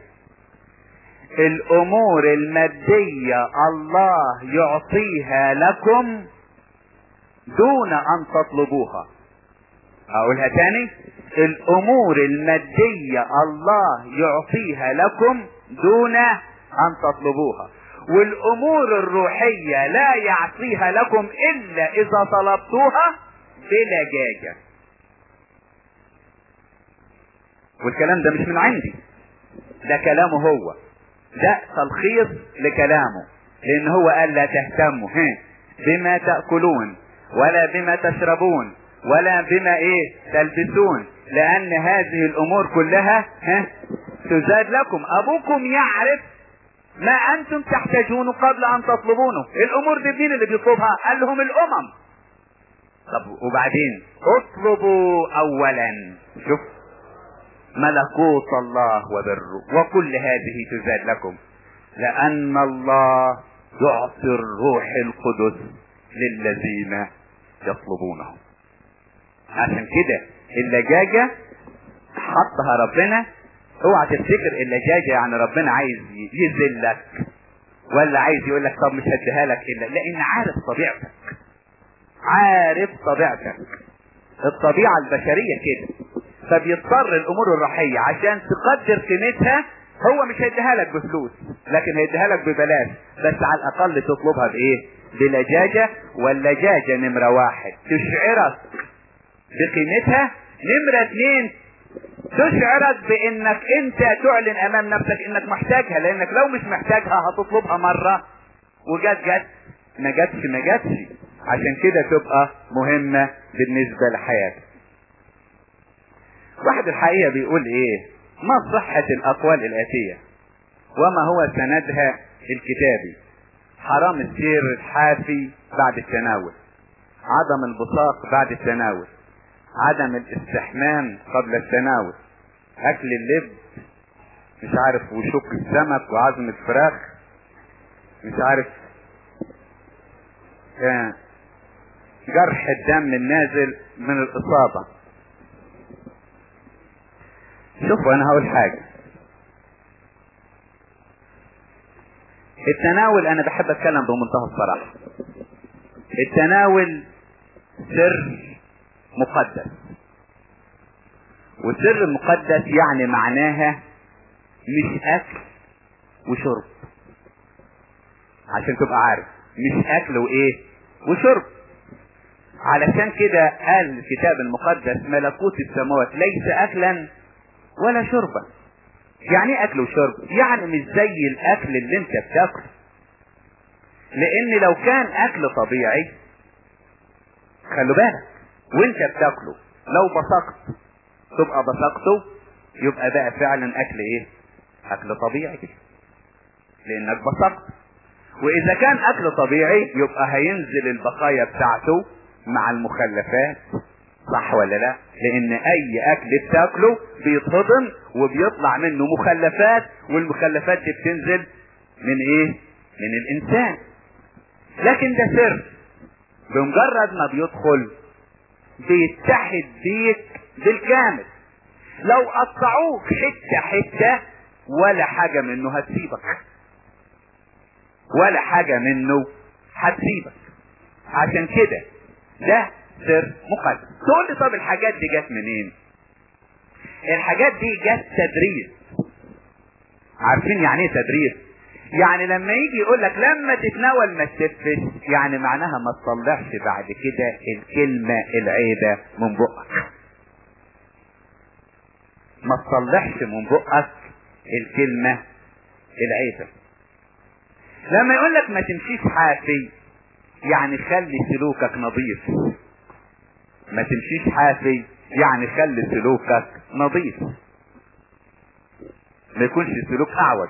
الامور المادية الله يعطيها لكم دون ان تطلبوها اقولها تاني الامور المادية الله يعطيها لكم دون ان تطلبوها والامور الروحية لا يعطيها لكم الا اذا طلبتوها بلجاجة والكلام ده مش من عندي ده كلامه هو ده تلخيص لكلامه لان هو قال لا تهتموا ها بما تأكلون ولا بما تشربون ولا بما ايه تلبسون لان هذه الامور كلها ها تزاد لكم ابوكم يعرف ما انتم تحتاجون قبل ان تطلبونه الامور دي مين اللي بيطلبها قال لهم الامم طب وبعدين اطلبوا اولا شوف ملكوت الله وبره وكل هذه تزاد لكم لان الله يعطي الروح القدس للذين يطلبونه عشان كده اللجاجة حطها ربنا اوعى تفتكر اللجاجة يعني ربنا عايز يذلك ولا عايز يقول لك طب مش هديها لك الا لان عارف طبيعتك عارف طبيعتك الطبيعة البشرية كده فبيضطر الامور الروحية عشان تقدر قيمتها هو مش هيديها لك بفلوس لكن هيديها لك ببلاش بس على الاقل تطلبها بايه بلجاجة واللجاجة نمرة واحد تشعرك بقيمتها نمرة اتنين تشعرك بانك انت تعلن امام نفسك انك محتاجها لانك لو مش محتاجها هتطلبها مرة وجت جت ما جاتش ما جاتش عشان كده تبقى مهمة بالنسبة لحياتك واحد الحقيقة بيقول ايه ما صحة الاقوال الاتية وما هو سندها الكتابي حرام السير الحافي بعد التناول عدم البصاق بعد التناول عدم الاستحمام قبل التناول اكل اللب مش عارف وشوك السمك وعظم الفراخ مش عارف آه، جرح الدم النازل من الاصابة شوفوا انا هقول حاجة التناول انا بحب اتكلم بمنتهى الصراحة التناول سر مقدس والسر المقدس يعني معناها مش اكل وشرب عشان تبقى عارف مش اكل وايه وشرب علشان كده قال الكتاب المقدس ملكوت السماوات ليس اكلا ولا شربا يعني ايه اكل وشرب يعني مش زي الاكل اللي انت بتاكله لان لو كان اكل طبيعي خلوا بالك وانت بتاكله لو بصقت تبقى بصقته يبقى بقى فعلا اكل ايه اكل طبيعي لانك بصقت واذا كان اكل طبيعي يبقى هينزل البقايا بتاعته مع المخلفات صح ولا لا لان اي اكل بتاكله بيتهضم وبيطلع منه مخلفات والمخلفات دي بتنزل من ايه من الانسان لكن ده سر بمجرد ما بيدخل بيتحد بيك بالكامل لو قطعوك حته حته ولا حاجه منه هتسيبك ولا حاجه منه هتسيبك عشان كده ده سر مقدس تقول لي طب الحاجات دي جت منين الحاجات دي جت تدريس عارفين يعني ايه تدريس يعني لما يجي يقول لك لما تتناول ما تتفش يعني معناها ما تطلعش بعد كده الكلمة العيبة من بقك ما تطلعش من بقك الكلمة العيبة لما يقول لك ما تمشيش حافي يعني خلي سلوكك نظيف ما تمشيش حافي يعني خلي سلوكك نظيف ما يكونش سلوك اعوج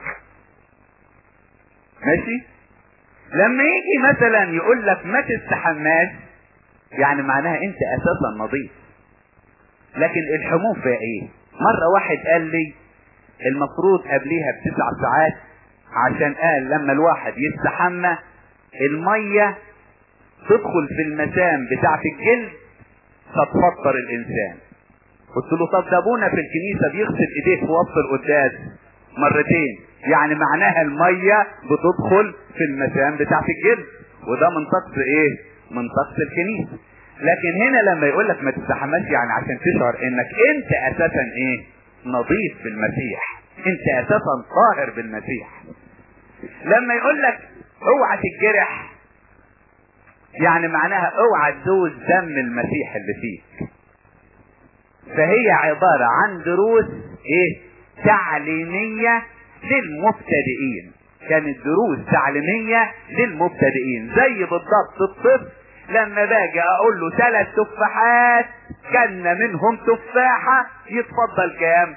ماشي لما يجي مثلا يقول لك ما تستحماش يعني معناها انت اساسا نظيف لكن الحموم فيها ايه مرة واحد قال لي المفروض قبليها بتسع ساعات عشان قال لما الواحد يستحمى المية تدخل في المسام بتاعت الجلد فتفطر الانسان قلت له طب ده ابونا في الكنيسة بيغسل ايديه في وسط القداس مرتين يعني معناها المية بتدخل في المسام بتاعت الجلد وده من طقس ايه من طقس الكنيسة لكن هنا لما يقول لك ما تستحملش يعني عشان تشعر انك انت اساسا ايه نظيف بالمسيح انت اساسا طاهر بالمسيح لما يقول لك اوعى تتجرح يعني معناها اوعى تدوس دم المسيح اللي فيك فهي عبارة عن دروس ايه تعليمية للمبتدئين كانت دروس تعليمية للمبتدئين زي بالضبط الطفل لما باجي اقول له ثلاث تفاحات كان منهم تفاحة يتفضل كام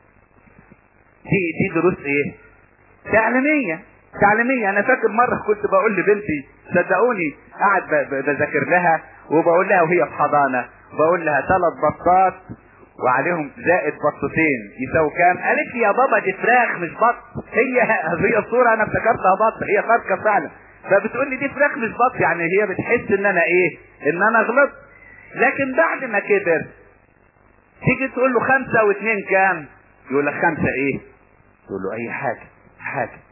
دي دي دروس ايه تعليمية تعليمية انا فاكر مرة كنت بقول لبنتي صدقوني قاعد بذاكر لها وبقول لها وهي في حضانة بقول لها ثلاث بطات وعليهم زائد بطتين يساوي كام؟ قالت لي يا بابا دي فراخ مش بط هي هي الصورة انا افتكرتها بط هي فرخة فعلا فبتقول لي دي فراخ مش بط يعني هي بتحس ان انا ايه؟ ان انا غلطت لكن بعد ما كبر تيجي تقول له خمسة واثنين كام؟ يقول لك خمسة ايه؟ تقول له اي حاجة حاجة